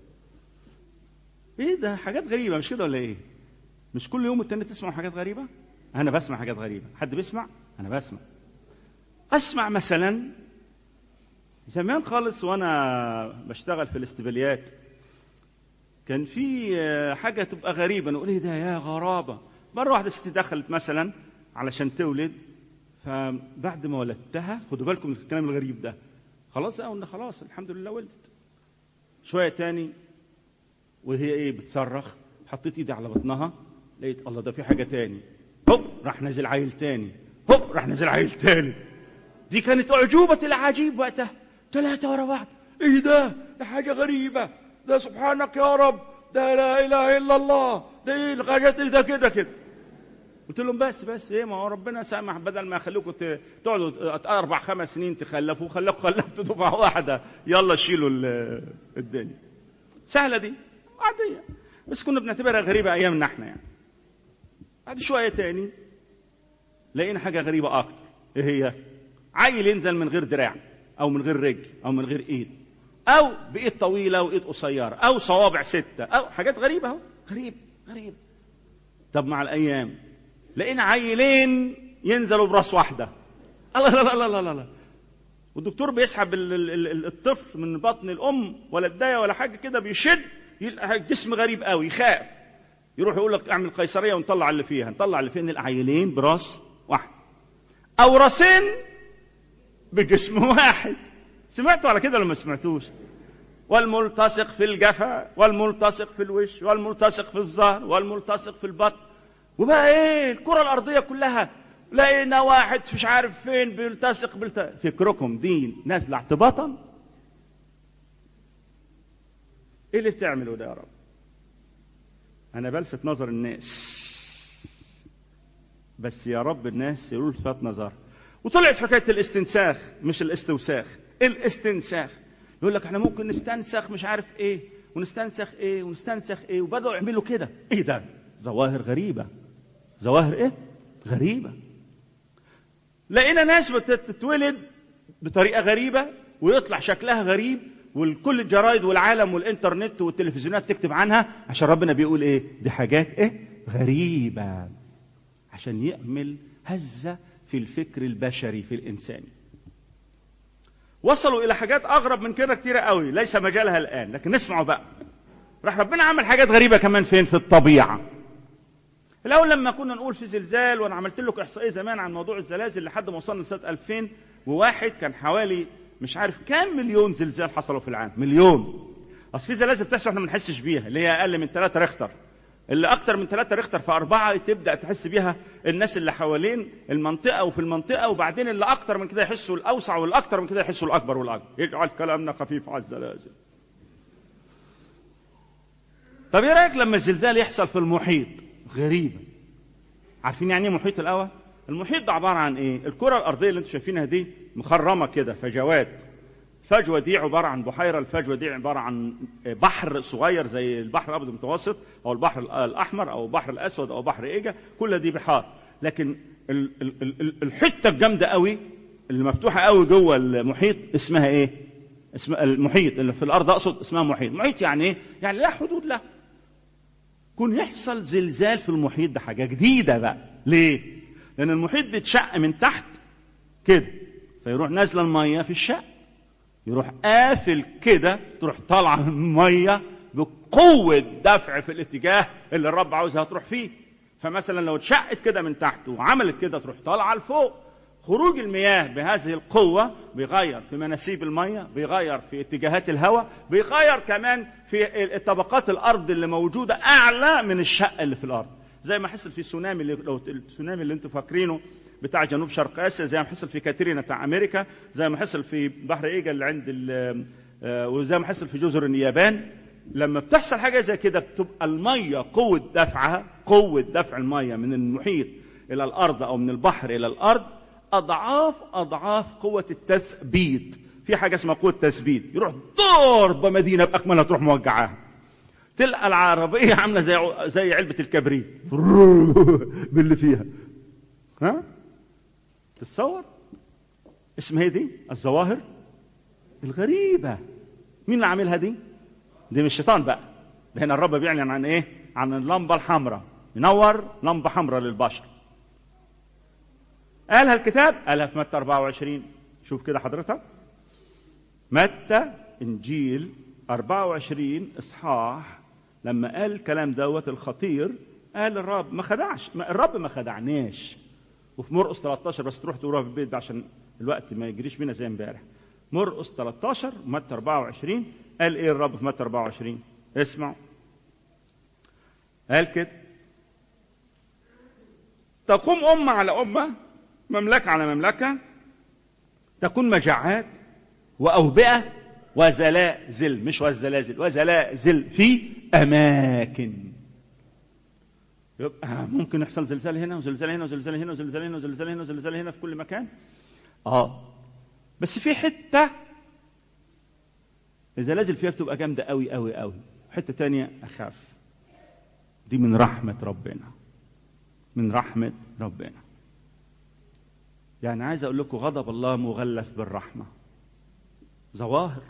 ايه ده حاجات غريبه مش كده ولا ايه مش كل يوم التاني تسمعوا حاجات غريبه انا بسمع حاجات غريبه حد بيسمع انا بسمع اسمع مثلا زمان خالص وانا بشتغل في الاستباليات كان في آه، حاجه تبقى غريبه نقول ايه ده يا غرابه مره واحده ست دخلت مثلا علشان تولد فبعد ما ولدتها خدوا بالكم من الكلام الغريب ده خلاص اه قلنا خلاص الحمد لله ولدت شويه تاني وهي ايه بتصرخ حطيت ايدي على بطنها لقيت الله ده في حاجه تاني هوب راح نازل عيل تاني هوب راح نازل عيل تاني دي كانت اعجوبه العجيب وقتها ثلاثه ورا بعض ايه ده ده حاجه غريبه ده سبحانك يا رب ده لا اله الا الله ده ايه الحاجات اللي ده كده كده قلت لهم بس بس ايه ما هو ربنا سامح بدل ما يخليكم ت- تقعدوا اربع خمس سنين تخلفوا خلاكم خلفتوا دفعه واحده يلا شيلوا ال- الدنيا سهله دي عاديه بس كنا بنعتبرها غريبه ايامنا احنا يعني بعد شويه تاني لقينا حاجه غريبه اكتر ايه هي عيل ينزل من غير دراع او من غير رجل او من غير ايد او بايد طويله وايد قصيره او صوابع سته او حاجات غريبه اهو غريب غريب طب مع الايام لقينا عيلين ينزلوا براس واحده الله لا لا لا لا لا, لا. والدكتور بيسحب ال- ال- ال- الطفل من بطن الام ولا الدايه ولا حاجه كده بيشد يلقى جسم غريب قوي يخاف يروح يقول لك اعمل قيصريه ونطلع اللي فيها نطلع اللي فيها نلقى عيلين براس واحد او راسين بجسم واحد سمعتوا على كده ولا ما سمعتوش والملتصق في الجفا والملتصق في الوش والملتصق في الظهر والملتصق في البطن وبقى ايه الكرة الأرضية كلها لقينا واحد مش عارف فين بيلتصق بالت... فكركم دي نازلة اعتباطا ايه اللي بتعمله ده يا رب انا بلفت نظر الناس بس يا رب الناس يقولوا لفت نظر وطلعت حكايه الاستنساخ مش الاستوساخ الاستنساخ يقول لك احنا ممكن نستنسخ مش عارف ايه ونستنسخ ايه ونستنسخ ايه وبداوا يعملوا كده ايه ده ظواهر غريبه ظواهر ايه غريبه لقينا ناس بتتولد بطريقه غريبه ويطلع شكلها غريب وكل الجرايد والعالم والانترنت والتلفزيونات تكتب عنها عشان ربنا بيقول ايه دي حاجات ايه غريبه عشان يعمل هزه في الفكر البشري في الانساني وصلوا الى حاجات اغرب من كده كتيره قوي ليس مجالها الان لكن اسمعوا بقى راح ربنا عمل حاجات غريبه كمان فين في الطبيعه الاول لما كنا نقول في زلزال وانا عملت لكم احصائيه زمان عن موضوع الزلازل لحد ما وصلنا لسنه 2001 كان حوالي مش عارف كام مليون زلزال حصلوا في العالم مليون اصل في زلازل بتحصل احنا ما بنحسش بيها اللي هي اقل من 3 ريختر اللي اكتر من 3 ريختر في أربعة تبدا تحس بيها الناس اللي حوالين المنطقه وفي المنطقه وبعدين اللي اكتر من كده يحسوا الاوسع والاكتر من كده يحسوا الاكبر والاكبر يجعل كلامنا خفيف على الزلازل طب ايه رايك لما الزلزال يحصل في المحيط غريبه عارفين يعني ايه محيط الاول المحيط ده عباره عن ايه الكره الارضيه اللي انتم شايفينها دي مخرمه كده فجوات الفجوه دي عباره عن بحيره الفجوه دي عباره عن بحر صغير زي البحر الابيض المتوسط او البحر الاحمر او البحر الاسود او بحر ايجا كل دي بحار لكن ال- ال- ال- الحته الجامده قوي اللي مفتوحه قوي جوه المحيط اسمها ايه اسمها المحيط اللي في الارض اقصد اسمها محيط محيط يعني ايه يعني لا حدود له كون يحصل زلزال في المحيط ده حاجة جديدة بقى ليه؟ لأن المحيط بيتشق من تحت كده فيروح نازلة المية في الشق يروح قافل كده تروح طالعة المية بقوة دفع في الاتجاه اللي الرب عاوزها تروح فيه فمثلا لو اتشقت كده من تحت وعملت كده تروح طالعة لفوق خروج المياه بهذه القوة بيغير في مناسيب المية بيغير في اتجاهات الهواء بيغير كمان في طبقات الأرض اللي موجودة أعلى من الشق اللي في الأرض زي ما حصل في السونامي اللي لو السونامي اللي انتم فاكرينه بتاع جنوب شرق اسيا زي ما حصل في كاترينا بتاع امريكا زي ما حصل في بحر ايجا اللي عند وزي ما حصل في جزر اليابان لما بتحصل حاجه زي كده بتبقى الميه قوه دفعها قوه دفع الميه من المحيط الى الارض او من البحر الى الارض اضعاف اضعاف قوه التثبيت في حاجه اسمها قوه تثبيت يروح ضربه مدينه باكملها تروح موجعاها تلقى العربيه عامله زي زي علبه الكبريت باللي فيها ها تتصور اسمها دي الظواهر الغريبه مين اللي عاملها دي دي مش الشيطان بقى ده هنا الرب بيعلن عن ايه عن اللمبه الحمراء ينور لمبه حمراء للبشر قالها الكتاب قالها في متى 24 شوف كده حضرتك متى انجيل 24 اصحاح لما قال الكلام دوت الخطير قال الرب ما خدعش ما الرب ما خدعناش وفي مرقس 13 بس تروح تقروها في البيت ده عشان الوقت ما يجريش بينا زي امبارح مرقس 13 متى 24 قال ايه الرب في متى 24 اسمعوا قال كده تقوم أمة على أمة مملكة على مملكة تكون مجاعات وأوبئة وزلازل مش والزلازل وزلازل في أماكن يبقى ممكن يحصل زلزال هنا وزلزال هنا وزلزال هنا وزلزال هنا وزلزال هنا وزلزال هنا في كل مكان اه بس في حته الزلازل فيها بتبقى جامده قوي قوي قوي حته تانية اخاف دي من رحمه ربنا من رحمه ربنا يعني عايز اقول لكم غضب الله مغلف بالرحمه ظواهر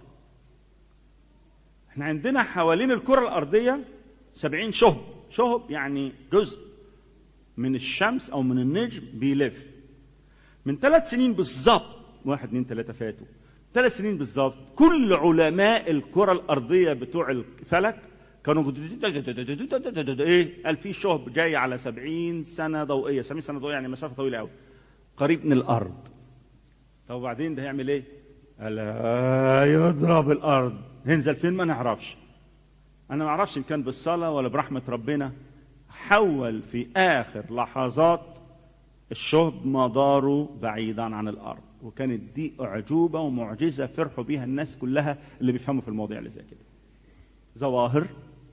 احنا عندنا حوالين الكره الارضيه سبعين شهب شهب يعني جزء من الشمس او من النجم بيلف من ثلاث سنين بالظبط واحد اثنين ثلاثة فاتوا ثلاث سنين بالظبط كل علماء الكرة الأرضية بتوع الفلك كانوا ايه قال في شهب جاي على سبعين سنة ضوئية سبعين سنة ضوئية يعني مسافة طويلة قوي قريب من الأرض طب وبعدين ده هيعمل ايه؟ قال يضرب الأرض ينزل فين ما نعرفش أنا ما أعرفش إن كان بالصلاة ولا برحمة ربنا حول في آخر لحظات الشهب مداره بعيدا عن الأرض وكانت دي أعجوبة ومعجزة فرحوا بيها الناس كلها اللي بيفهموا في المواضيع اللي زي كده ظواهر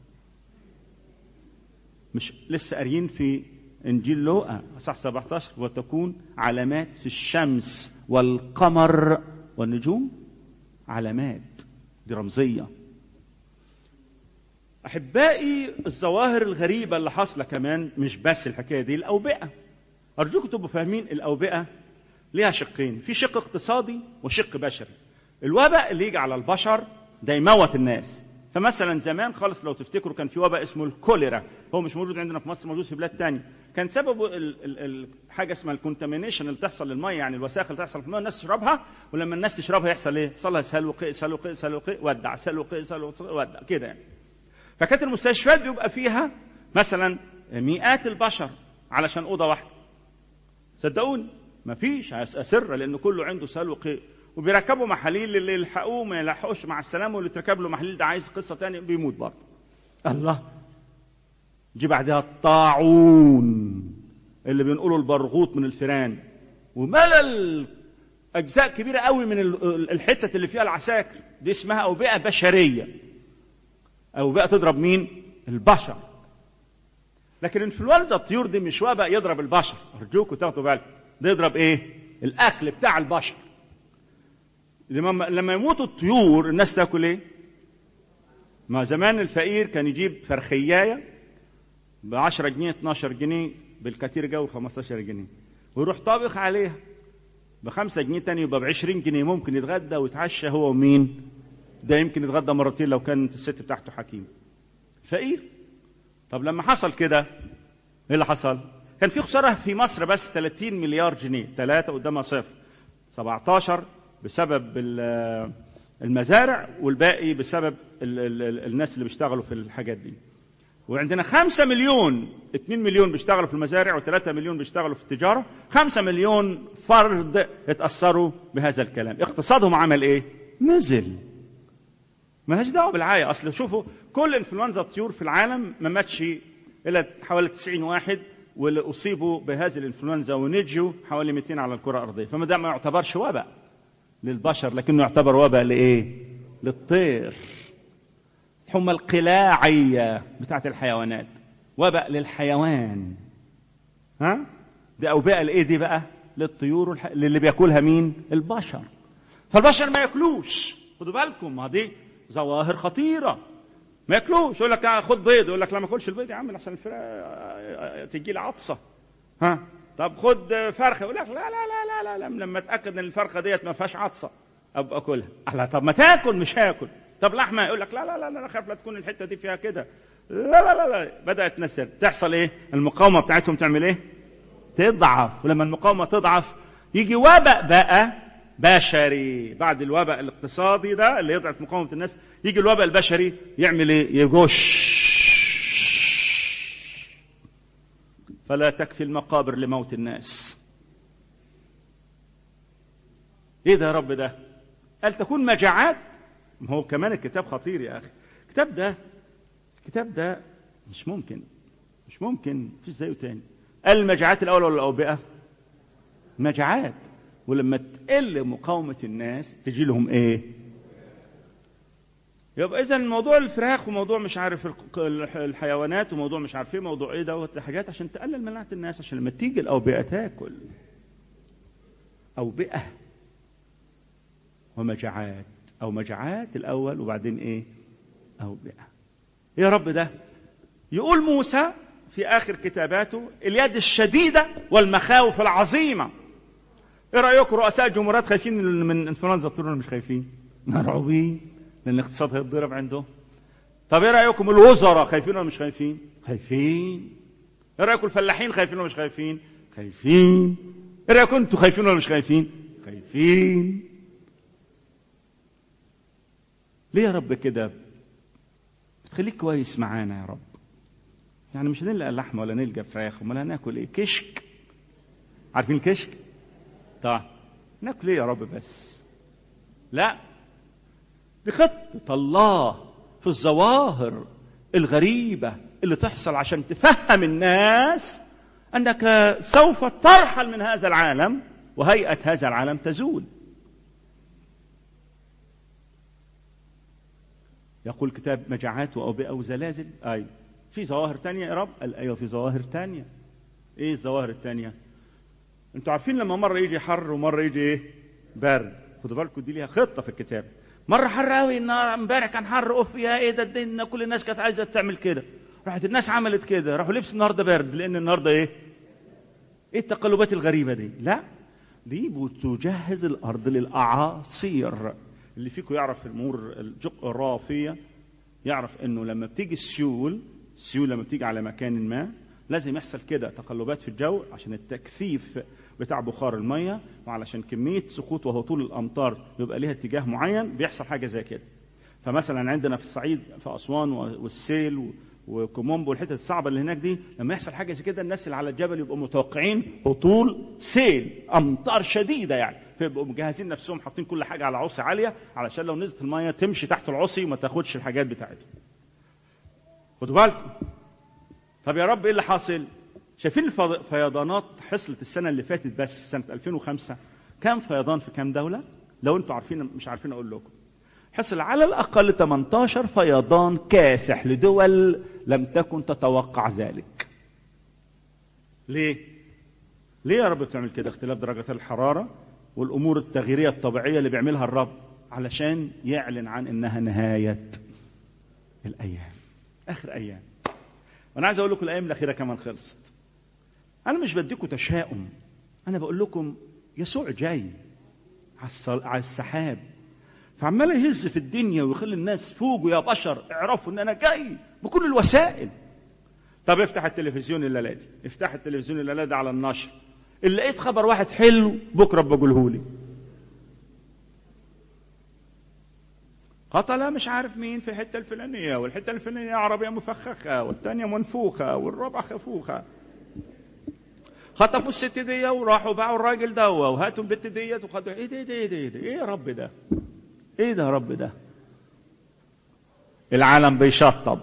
مش لسه قاريين في إنجيل لوقا أصح 17 وتكون علامات في الشمس والقمر والنجوم علامات دي رمزيه احبائي الظواهر الغريبه اللي حاصله كمان مش بس الحكايه دي الاوبئه ارجوكم تبقوا فاهمين الاوبئه ليها شقين في شق اقتصادي وشق بشري الوباء اللي يجي على البشر ده يموت الناس فمثلا زمان خالص لو تفتكروا كان في وباء اسمه الكوليرا هو مش موجود عندنا في مصر موجود في بلاد تانية كان سببه ال ال ال حاجه اسمها الكونتامينيشن اللي تحصل للميه يعني الوساخه اللي تحصل في الميه الناس تشربها ولما الناس تشربها يحصل ايه؟ يحصل لها سلو قيء سلو قيء سلو قيء ودع سلو قيء سلو قيء ودع كده يعني فكانت المستشفيات بيبقى فيها مثلا مئات البشر علشان اوضه واحده صدقوني مفيش اسر لان كله عنده سلو قيء وبيركبوا محاليل اللي يلحقوه ما يلحقوش مع السلامه واللي تركب له محاليل ده عايز قصه تانية بيموت برضه الله جي بعدها الطاعون اللي بينقلوا البرغوث من الفيران وملل اجزاء كبيره قوي من الحتت اللي فيها العساكر دي اسمها اوبئه بشريه اوبئه تضرب مين البشر لكن انفلونزا الطيور دي مش وباء يضرب البشر ارجوكم تاخدوا بالكم ده يضرب ايه الاكل بتاع البشر لما لما يموتوا الطيور الناس تاكل ايه ما زمان الفقير كان يجيب فرخيايه ب 10 جنيه 12 جنيه بالكثير جو 15 جنيه ويروح طابخ عليها ب 5 جنيه تاني يبقى ب 20 جنيه ممكن يتغدى ويتعشى هو ومين؟ ده يمكن يتغدى مرتين لو كانت الست بتاعته حكيم. فقير طب لما حصل كده ايه اللي حصل كان في خساره في مصر بس 30 مليار جنيه ثلاثه قدامها صفر 17 بسبب ال- المزارع والباقي بسبب ال ال ال الناس اللي بيشتغلوا في الحاجات دي وعندنا خمسة مليون اتنين مليون بيشتغلوا في المزارع وثلاثة مليون بيشتغلوا في التجارة خمسة مليون فرد اتأثروا بهذا الكلام اقتصادهم عمل ايه نزل ملهاش دعوه بالعايه اصل شوفوا كل انفلونزا الطيور في العالم ما ماتش الا حوالي 90 واحد واللي اصيبوا بهذه الانفلونزا ونجوا حوالي 200 على الكره الارضيه فما ده ما يعتبرش وباء للبشر لكنه يعتبر وباء لايه للطير الحمى القلاعيه بتاعت الحيوانات وباء للحيوان ها دي اوبئه لايه دي بقى للطيور والح... اللي بياكلها مين البشر فالبشر ما ياكلوش خدوا بالكم ما دي ظواهر خطيره ما ياكلوش يقول لك آه، خد بيض يقول لك لا ما اكلش البيض يا عم عشان الفرقه تجي لي عطسه ها طب خد فرخه يقول لك لا لا لا لا لا, لا. لما اتاكد ان الفرخه ديت ما فيهاش عطسه ابقى اكلها لا طب ما تاكل مش هاكل طب لحمه يقول لك لا لا لا لا انا خايف لا تكون الحته دي فيها كده لا لا لا لا بدات نسر تحصل ايه المقاومه بتاعتهم تعمل ايه تضعف ولما المقاومه تضعف يجي وباء بقى بشري بعد الوباء الاقتصادي ده اللي يضعف مقاومه الناس يجي الوباء البشري يعمل ايه يجوش فلا تكفي المقابر لموت الناس ايه ده يا رب ده قال تكون مجاعات ما هو كمان الكتاب خطير يا اخي الكتاب ده الكتاب ده مش ممكن مش ممكن مفيش زيه تاني قال المجاعات الاول ولا الاوبئه مجاعات ولما تقل مقاومه الناس تجي لهم ايه يبقى اذا موضوع الفراخ وموضوع مش عارف الق- الح- الحيوانات وموضوع مش عارف ايه موضوع ايه دوت حاجات عشان تقلل مناعه الناس عشان لما تيجي الاوبئه تاكل اوبئه ومجاعات او مجاعات الاول وبعدين ايه اوبئه يا رب ده يقول موسى في اخر كتاباته اليد الشديده والمخاوف العظيمه ايه رايكم رؤساء الجمهوريات خايفين من انفلونزا الطيور ولا مش خايفين مرعوبين لان الاقتصاد هيتضرب عندهم طب ايه رايكم الوزراء خايفين ولا مش خايفين خايفين ايه رايكم الفلاحين خايفين ولا مش خايفين خايفين ايه رايكم انتوا خايفين ولا مش خايفين خايفين ليه يا رب كده بتخليك كويس معانا يا رب يعني مش هنلقى لحمه ولا نلقى فراخ امال هناكل ايه كشك عارفين الكشك طيب ناكل ايه يا رب بس لا دي خطة الله في الظواهر الغريبة اللي تحصل عشان تفهم الناس أنك سوف ترحل من هذا العالم وهيئة هذا العالم تزول يقول كتاب مجاعات وأوبئة وزلازل أي في ظواهر تانية يا رب قال أيوة في ظواهر تانية إيه الظواهر التانية انتوا عارفين لما مرة يجي حر ومرة يجي إيه برد خدوا بالكم دي ليها خطة في الكتاب مرة حر قوي النهار امبارح كان حر اوف يا ايه ده الدنيا كل الناس كانت عايزة تعمل كده راحت الناس عملت كده راحوا لبسوا النهارده برد لان النهارده ايه ايه التقلبات الغريبة دي لا دي بتجهز الارض للاعاصير اللي فيكم يعرف الامور الجغرافية يعرف انه لما بتيجي السيول السيول لما بتيجي على مكان ما لازم يحصل كده تقلبات في الجو عشان التكثيف بتاع بخار الميه وعلشان كميه سقوط وهطول الامطار يبقى ليها اتجاه معين بيحصل حاجه زي كده فمثلا عندنا في الصعيد في اسوان والسيل وكومومبو والحتت الصعبه اللي هناك دي لما يحصل حاجه زي كده الناس اللي على الجبل يبقوا متوقعين هطول سيل امطار شديده يعني فيبقوا مجهزين نفسهم حاطين كل حاجه على عصي عاليه علشان لو نزلت الميه تمشي تحت العصي وما تاخدش الحاجات بتاعتهم خدوا بالكم طب يا رب ايه اللي حاصل شايفين الفيضانات حصلت السنة اللي فاتت بس سنة 2005 كم فيضان في كم دولة لو انتوا عارفين مش عارفين اقول لكم حصل على الأقل 18 فيضان كاسح لدول لم تكن تتوقع ذلك ليه ليه يا رب بتعمل كده اختلاف درجات الحرارة والأمور التغييرية الطبيعية اللي بيعملها الرب علشان يعلن عن إنها نهاية الأيام آخر أيام وأنا عايز أقول لكم الأيام الأخيرة كمان خلصت أنا مش بديكم تشاؤم أنا بقول لكم يسوع جاي على السحاب فعمال يهز في الدنيا ويخلي الناس فوقوا يا بشر اعرفوا ان انا جاي بكل الوسائل طب افتح التلفزيون الليله دي افتح التلفزيون الليله دي على النشر اللي لقيت خبر واحد حلو بكره بقوله لي قتل مش عارف مين في الحته الفلانيه والحته الفلانيه عربيه مفخخه والثانيه منفوخه والرابعه خفوخه خطفوا الست دي وراحوا باعوا الراجل ده وهاتوا البت ديت وخدوا ايه ده ايه ده ايه ده ايه ده ايه يا رب ده ايه ده يا رب ده العالم بيشطب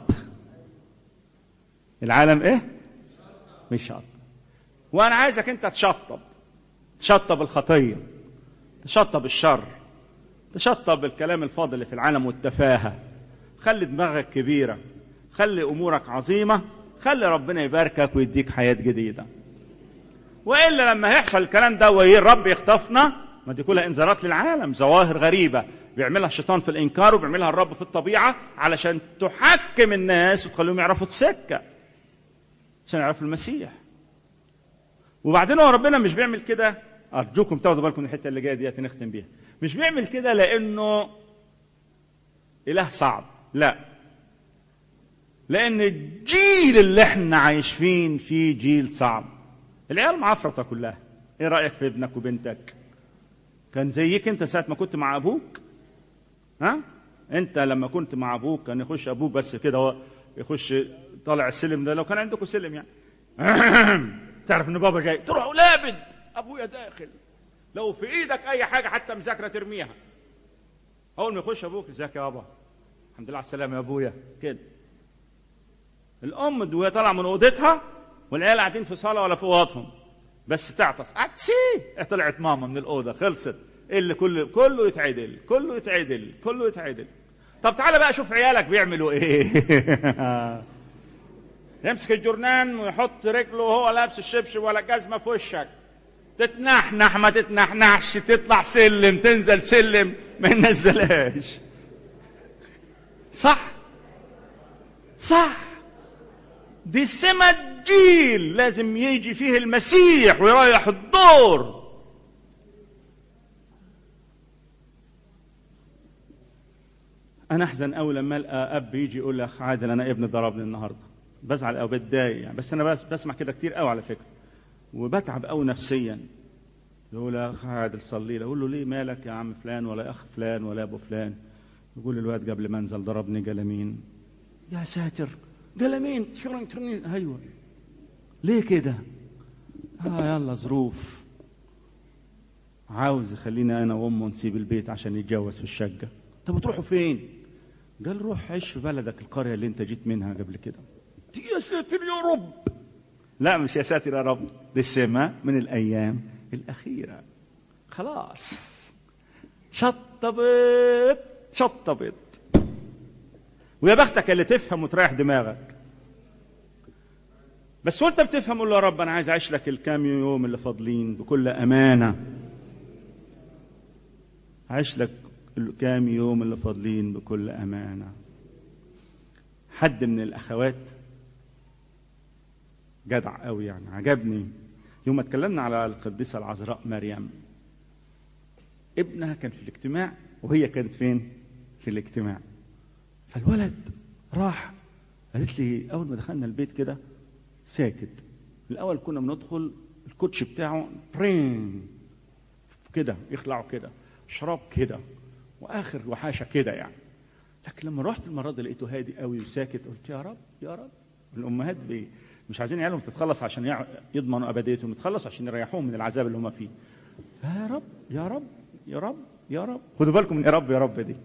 العالم ايه بيشطب وانا عايزك انت تشطب تشطب الخطيه تشطب الشر تشطب الكلام الفاضل اللي في العالم والتفاهه خلي دماغك كبيره خلي امورك عظيمه خلي ربنا يباركك ويديك حياه جديده والا لما هيحصل الكلام ده والرب يخطفنا ما دي كلها انذارات للعالم ظواهر غريبه بيعملها الشيطان في الانكار وبيعملها الرب في الطبيعه علشان تحكم الناس وتخليهم يعرفوا السكه عشان يعرفوا المسيح وبعدين هو ربنا مش بيعمل كده ارجوكم تاخدوا بالكم من الحته اللي جايه ديت نختم بيها مش بيعمل كده لانه اله صعب لا لان الجيل اللي احنا عايشين فيه جيل صعب العيال معفرطه كلها ايه رايك في ابنك وبنتك كان زيك انت ساعه ما كنت مع ابوك ها انت لما كنت مع ابوك كان يخش ابوك بس كده هو يخش طالع السلم ده لو كان عندكم سلم يعني تعرف ان بابا جاي تروح لابد ابويا داخل لو في ايدك اي حاجه حتى مذاكره ترميها اول ما يخش ابوك ازيك يا بابا الحمد لله على السلامه يا ابويا كده الام وهي طالعه من اوضتها والعيال قاعدين في صاله ولا في اوضتهم بس تعطس اتسي طلعت ماما من الاوضه خلصت اللي كله كله يتعدل كله يتعدل كله يتعدل طب تعالى بقى شوف عيالك بيعملوا ايه يمسك الجرنان ويحط رجله وهو لابس الشبشب ولا جزمه في وشك تتنحنح ما تتنحنحش تطلع سلم تنزل سلم ما ينزلهاش صح صح دي سمة جيل لازم يجي فيه المسيح ويريح الدور انا احزن قوي لما القى اب يجي يقول لك عادل انا ابني ضربني النهارده بزعل او بتضايق يعني بس انا بس بسمع كده كتير قوي على فكره وبتعب قوي نفسيا يقول يا اخ عادل صلي له اقول له ليه مالك يا عم فلان ولا اخ فلان ولا ابو فلان يقول الواد قبل ما انزل ضربني قلمين يا ساتر قلمين شغلين ترنين ايوه ليه كده اه يلا ظروف عاوز يخلينا انا وامه نسيب البيت عشان يتجوز في الشقه طب تروحوا فين قال روح عيش في بلدك القريه اللي انت جيت منها قبل كده يا ساتر يا رب لا مش يا ساتر يا رب دي السمة من الأيام الأخيرة خلاص شطبت شطبت ويا بختك اللي تفهم وتريح دماغك بس وانت بتفهم قول له يا رب انا عايز اعيش لك الكام يوم اللي فاضلين بكل امانه عيش لك الكام يوم اللي فاضلين بكل امانه حد من الاخوات جدع قوي يعني عجبني يوم ما اتكلمنا على القديسة العذراء مريم ابنها كان في الاجتماع وهي كانت فين في الاجتماع فالولد راح قالت لي اول ما دخلنا البيت كده ساكت الاول كنا بندخل الكوتش بتاعه برين كده يخلعوا كده شراب كده واخر وحاشه كده يعني لكن لما رحت المره دي لقيته هادي قوي وساكت قلت يا رب يا رب الامهات بي مش عايزين عيالهم تتخلص عشان يضمنوا ابديتهم تتخلص عشان يريحوهم من العذاب اللي هم فيه فيا رب يا رب يا رب يا رب خدوا بالكم من يا رب يا رب دي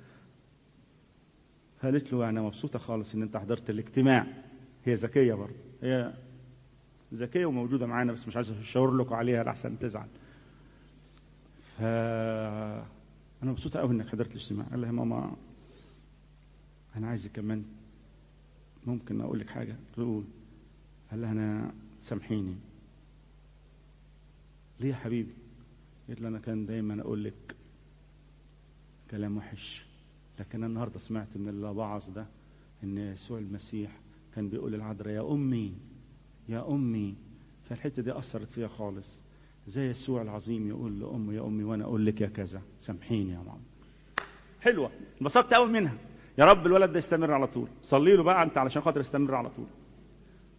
قالت له انا مبسوطه خالص ان انت حضرت الاجتماع هي ذكيه برضه هي ذكيه وموجوده معانا بس مش عايز اشاور لكم عليها لحسن تزعل ف انا مبسوطه قوي انك حضرت الاجتماع قال لها يا ماما انا عايزك كمان ممكن اقول لك حاجه تقول قال لها انا سامحيني ليه يا حبيبي قلت له انا كان دايما اقول لك كلام وحش لكن انا النهارده سمعت من الوعظ ده ان يسوع المسيح كان بيقول للعذراء يا امي يا امي فالحته دي اثرت فيها خالص زي يسوع العظيم يقول لامه يا امي وانا اقول لك يا كذا سامحيني يا ماما حلوه انبسطت قوي منها يا رب الولد ده يستمر على طول صلي له بقى انت علشان خاطر يستمر على طول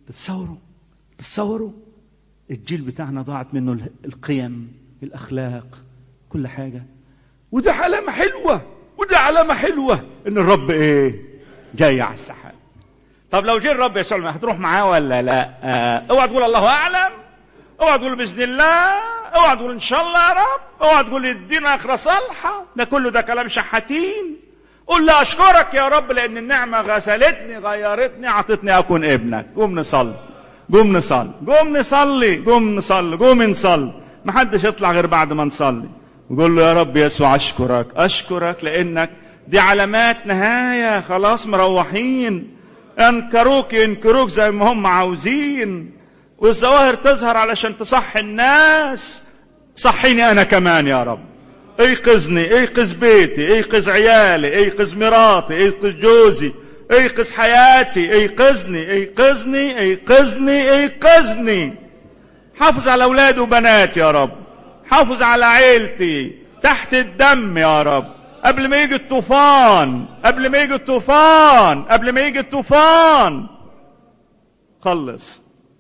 تتصوروا تتصوروا الجيل بتاعنا ضاعت منه القيم الاخلاق كل حاجه وده علامه حلوه وده علامه حلوه ان الرب ايه جاي على السحاب طب لو جه الرب يسوع هتروح معاه ولا لا آه. اوعى تقول الله اعلم اوعى تقول باذن الله اوعى تقول ان شاء الله يا رب اوعى تقول يدينا اخره صالحه ده كله ده كلام شحاتين قول له اشكرك يا رب لان النعمه غسلتني غيرتني عطتني اكون ابنك قوم نصلي قوم نصلي قوم نصلي قوم نصلي قوم نصلي ما حدش يطلع غير بعد ما نصلي وقول له يا رب يسوع اشكرك اشكرك لانك دي علامات نهايه خلاص مروحين انكروك ينكروك زي ما هم عاوزين والظواهر تظهر علشان تصحي الناس صحيني انا كمان يا رب ايقظني ايقظ بيتي ايقظ عيالي ايقظ مراتي ايقظ جوزي ايقظ حياتي ايقظني ايقظني ايقظني ايقظني حافظ على اولادي وبناتي يا رب حافظ على عيلتي تحت الدم يا رب قبل ما يجي الطوفان قبل ما يجي الطوفان قبل ما يجي الطوفان خلص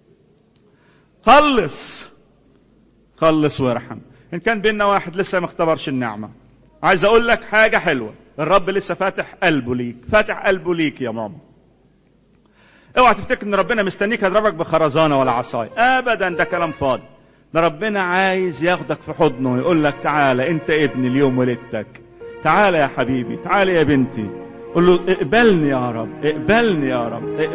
خلص خلص وارحم ان كان بينا واحد لسه ما اختبرش النعمه عايز اقول لك حاجه حلوه الرب لسه فاتح قلبه ليك فاتح قلبه ليك يا ماما اوعى تفتكر ان ربنا مستنيك يضربك بخرزانه ولا عصايه ابدا ده كلام فاضي ده ربنا عايز ياخدك في حضنه ويقول لك تعالى انت ابني اليوم ولدتك تعالى يا حبيبي تعالى يا بنتي قول له اقبلني يا رب اقبلني يا رب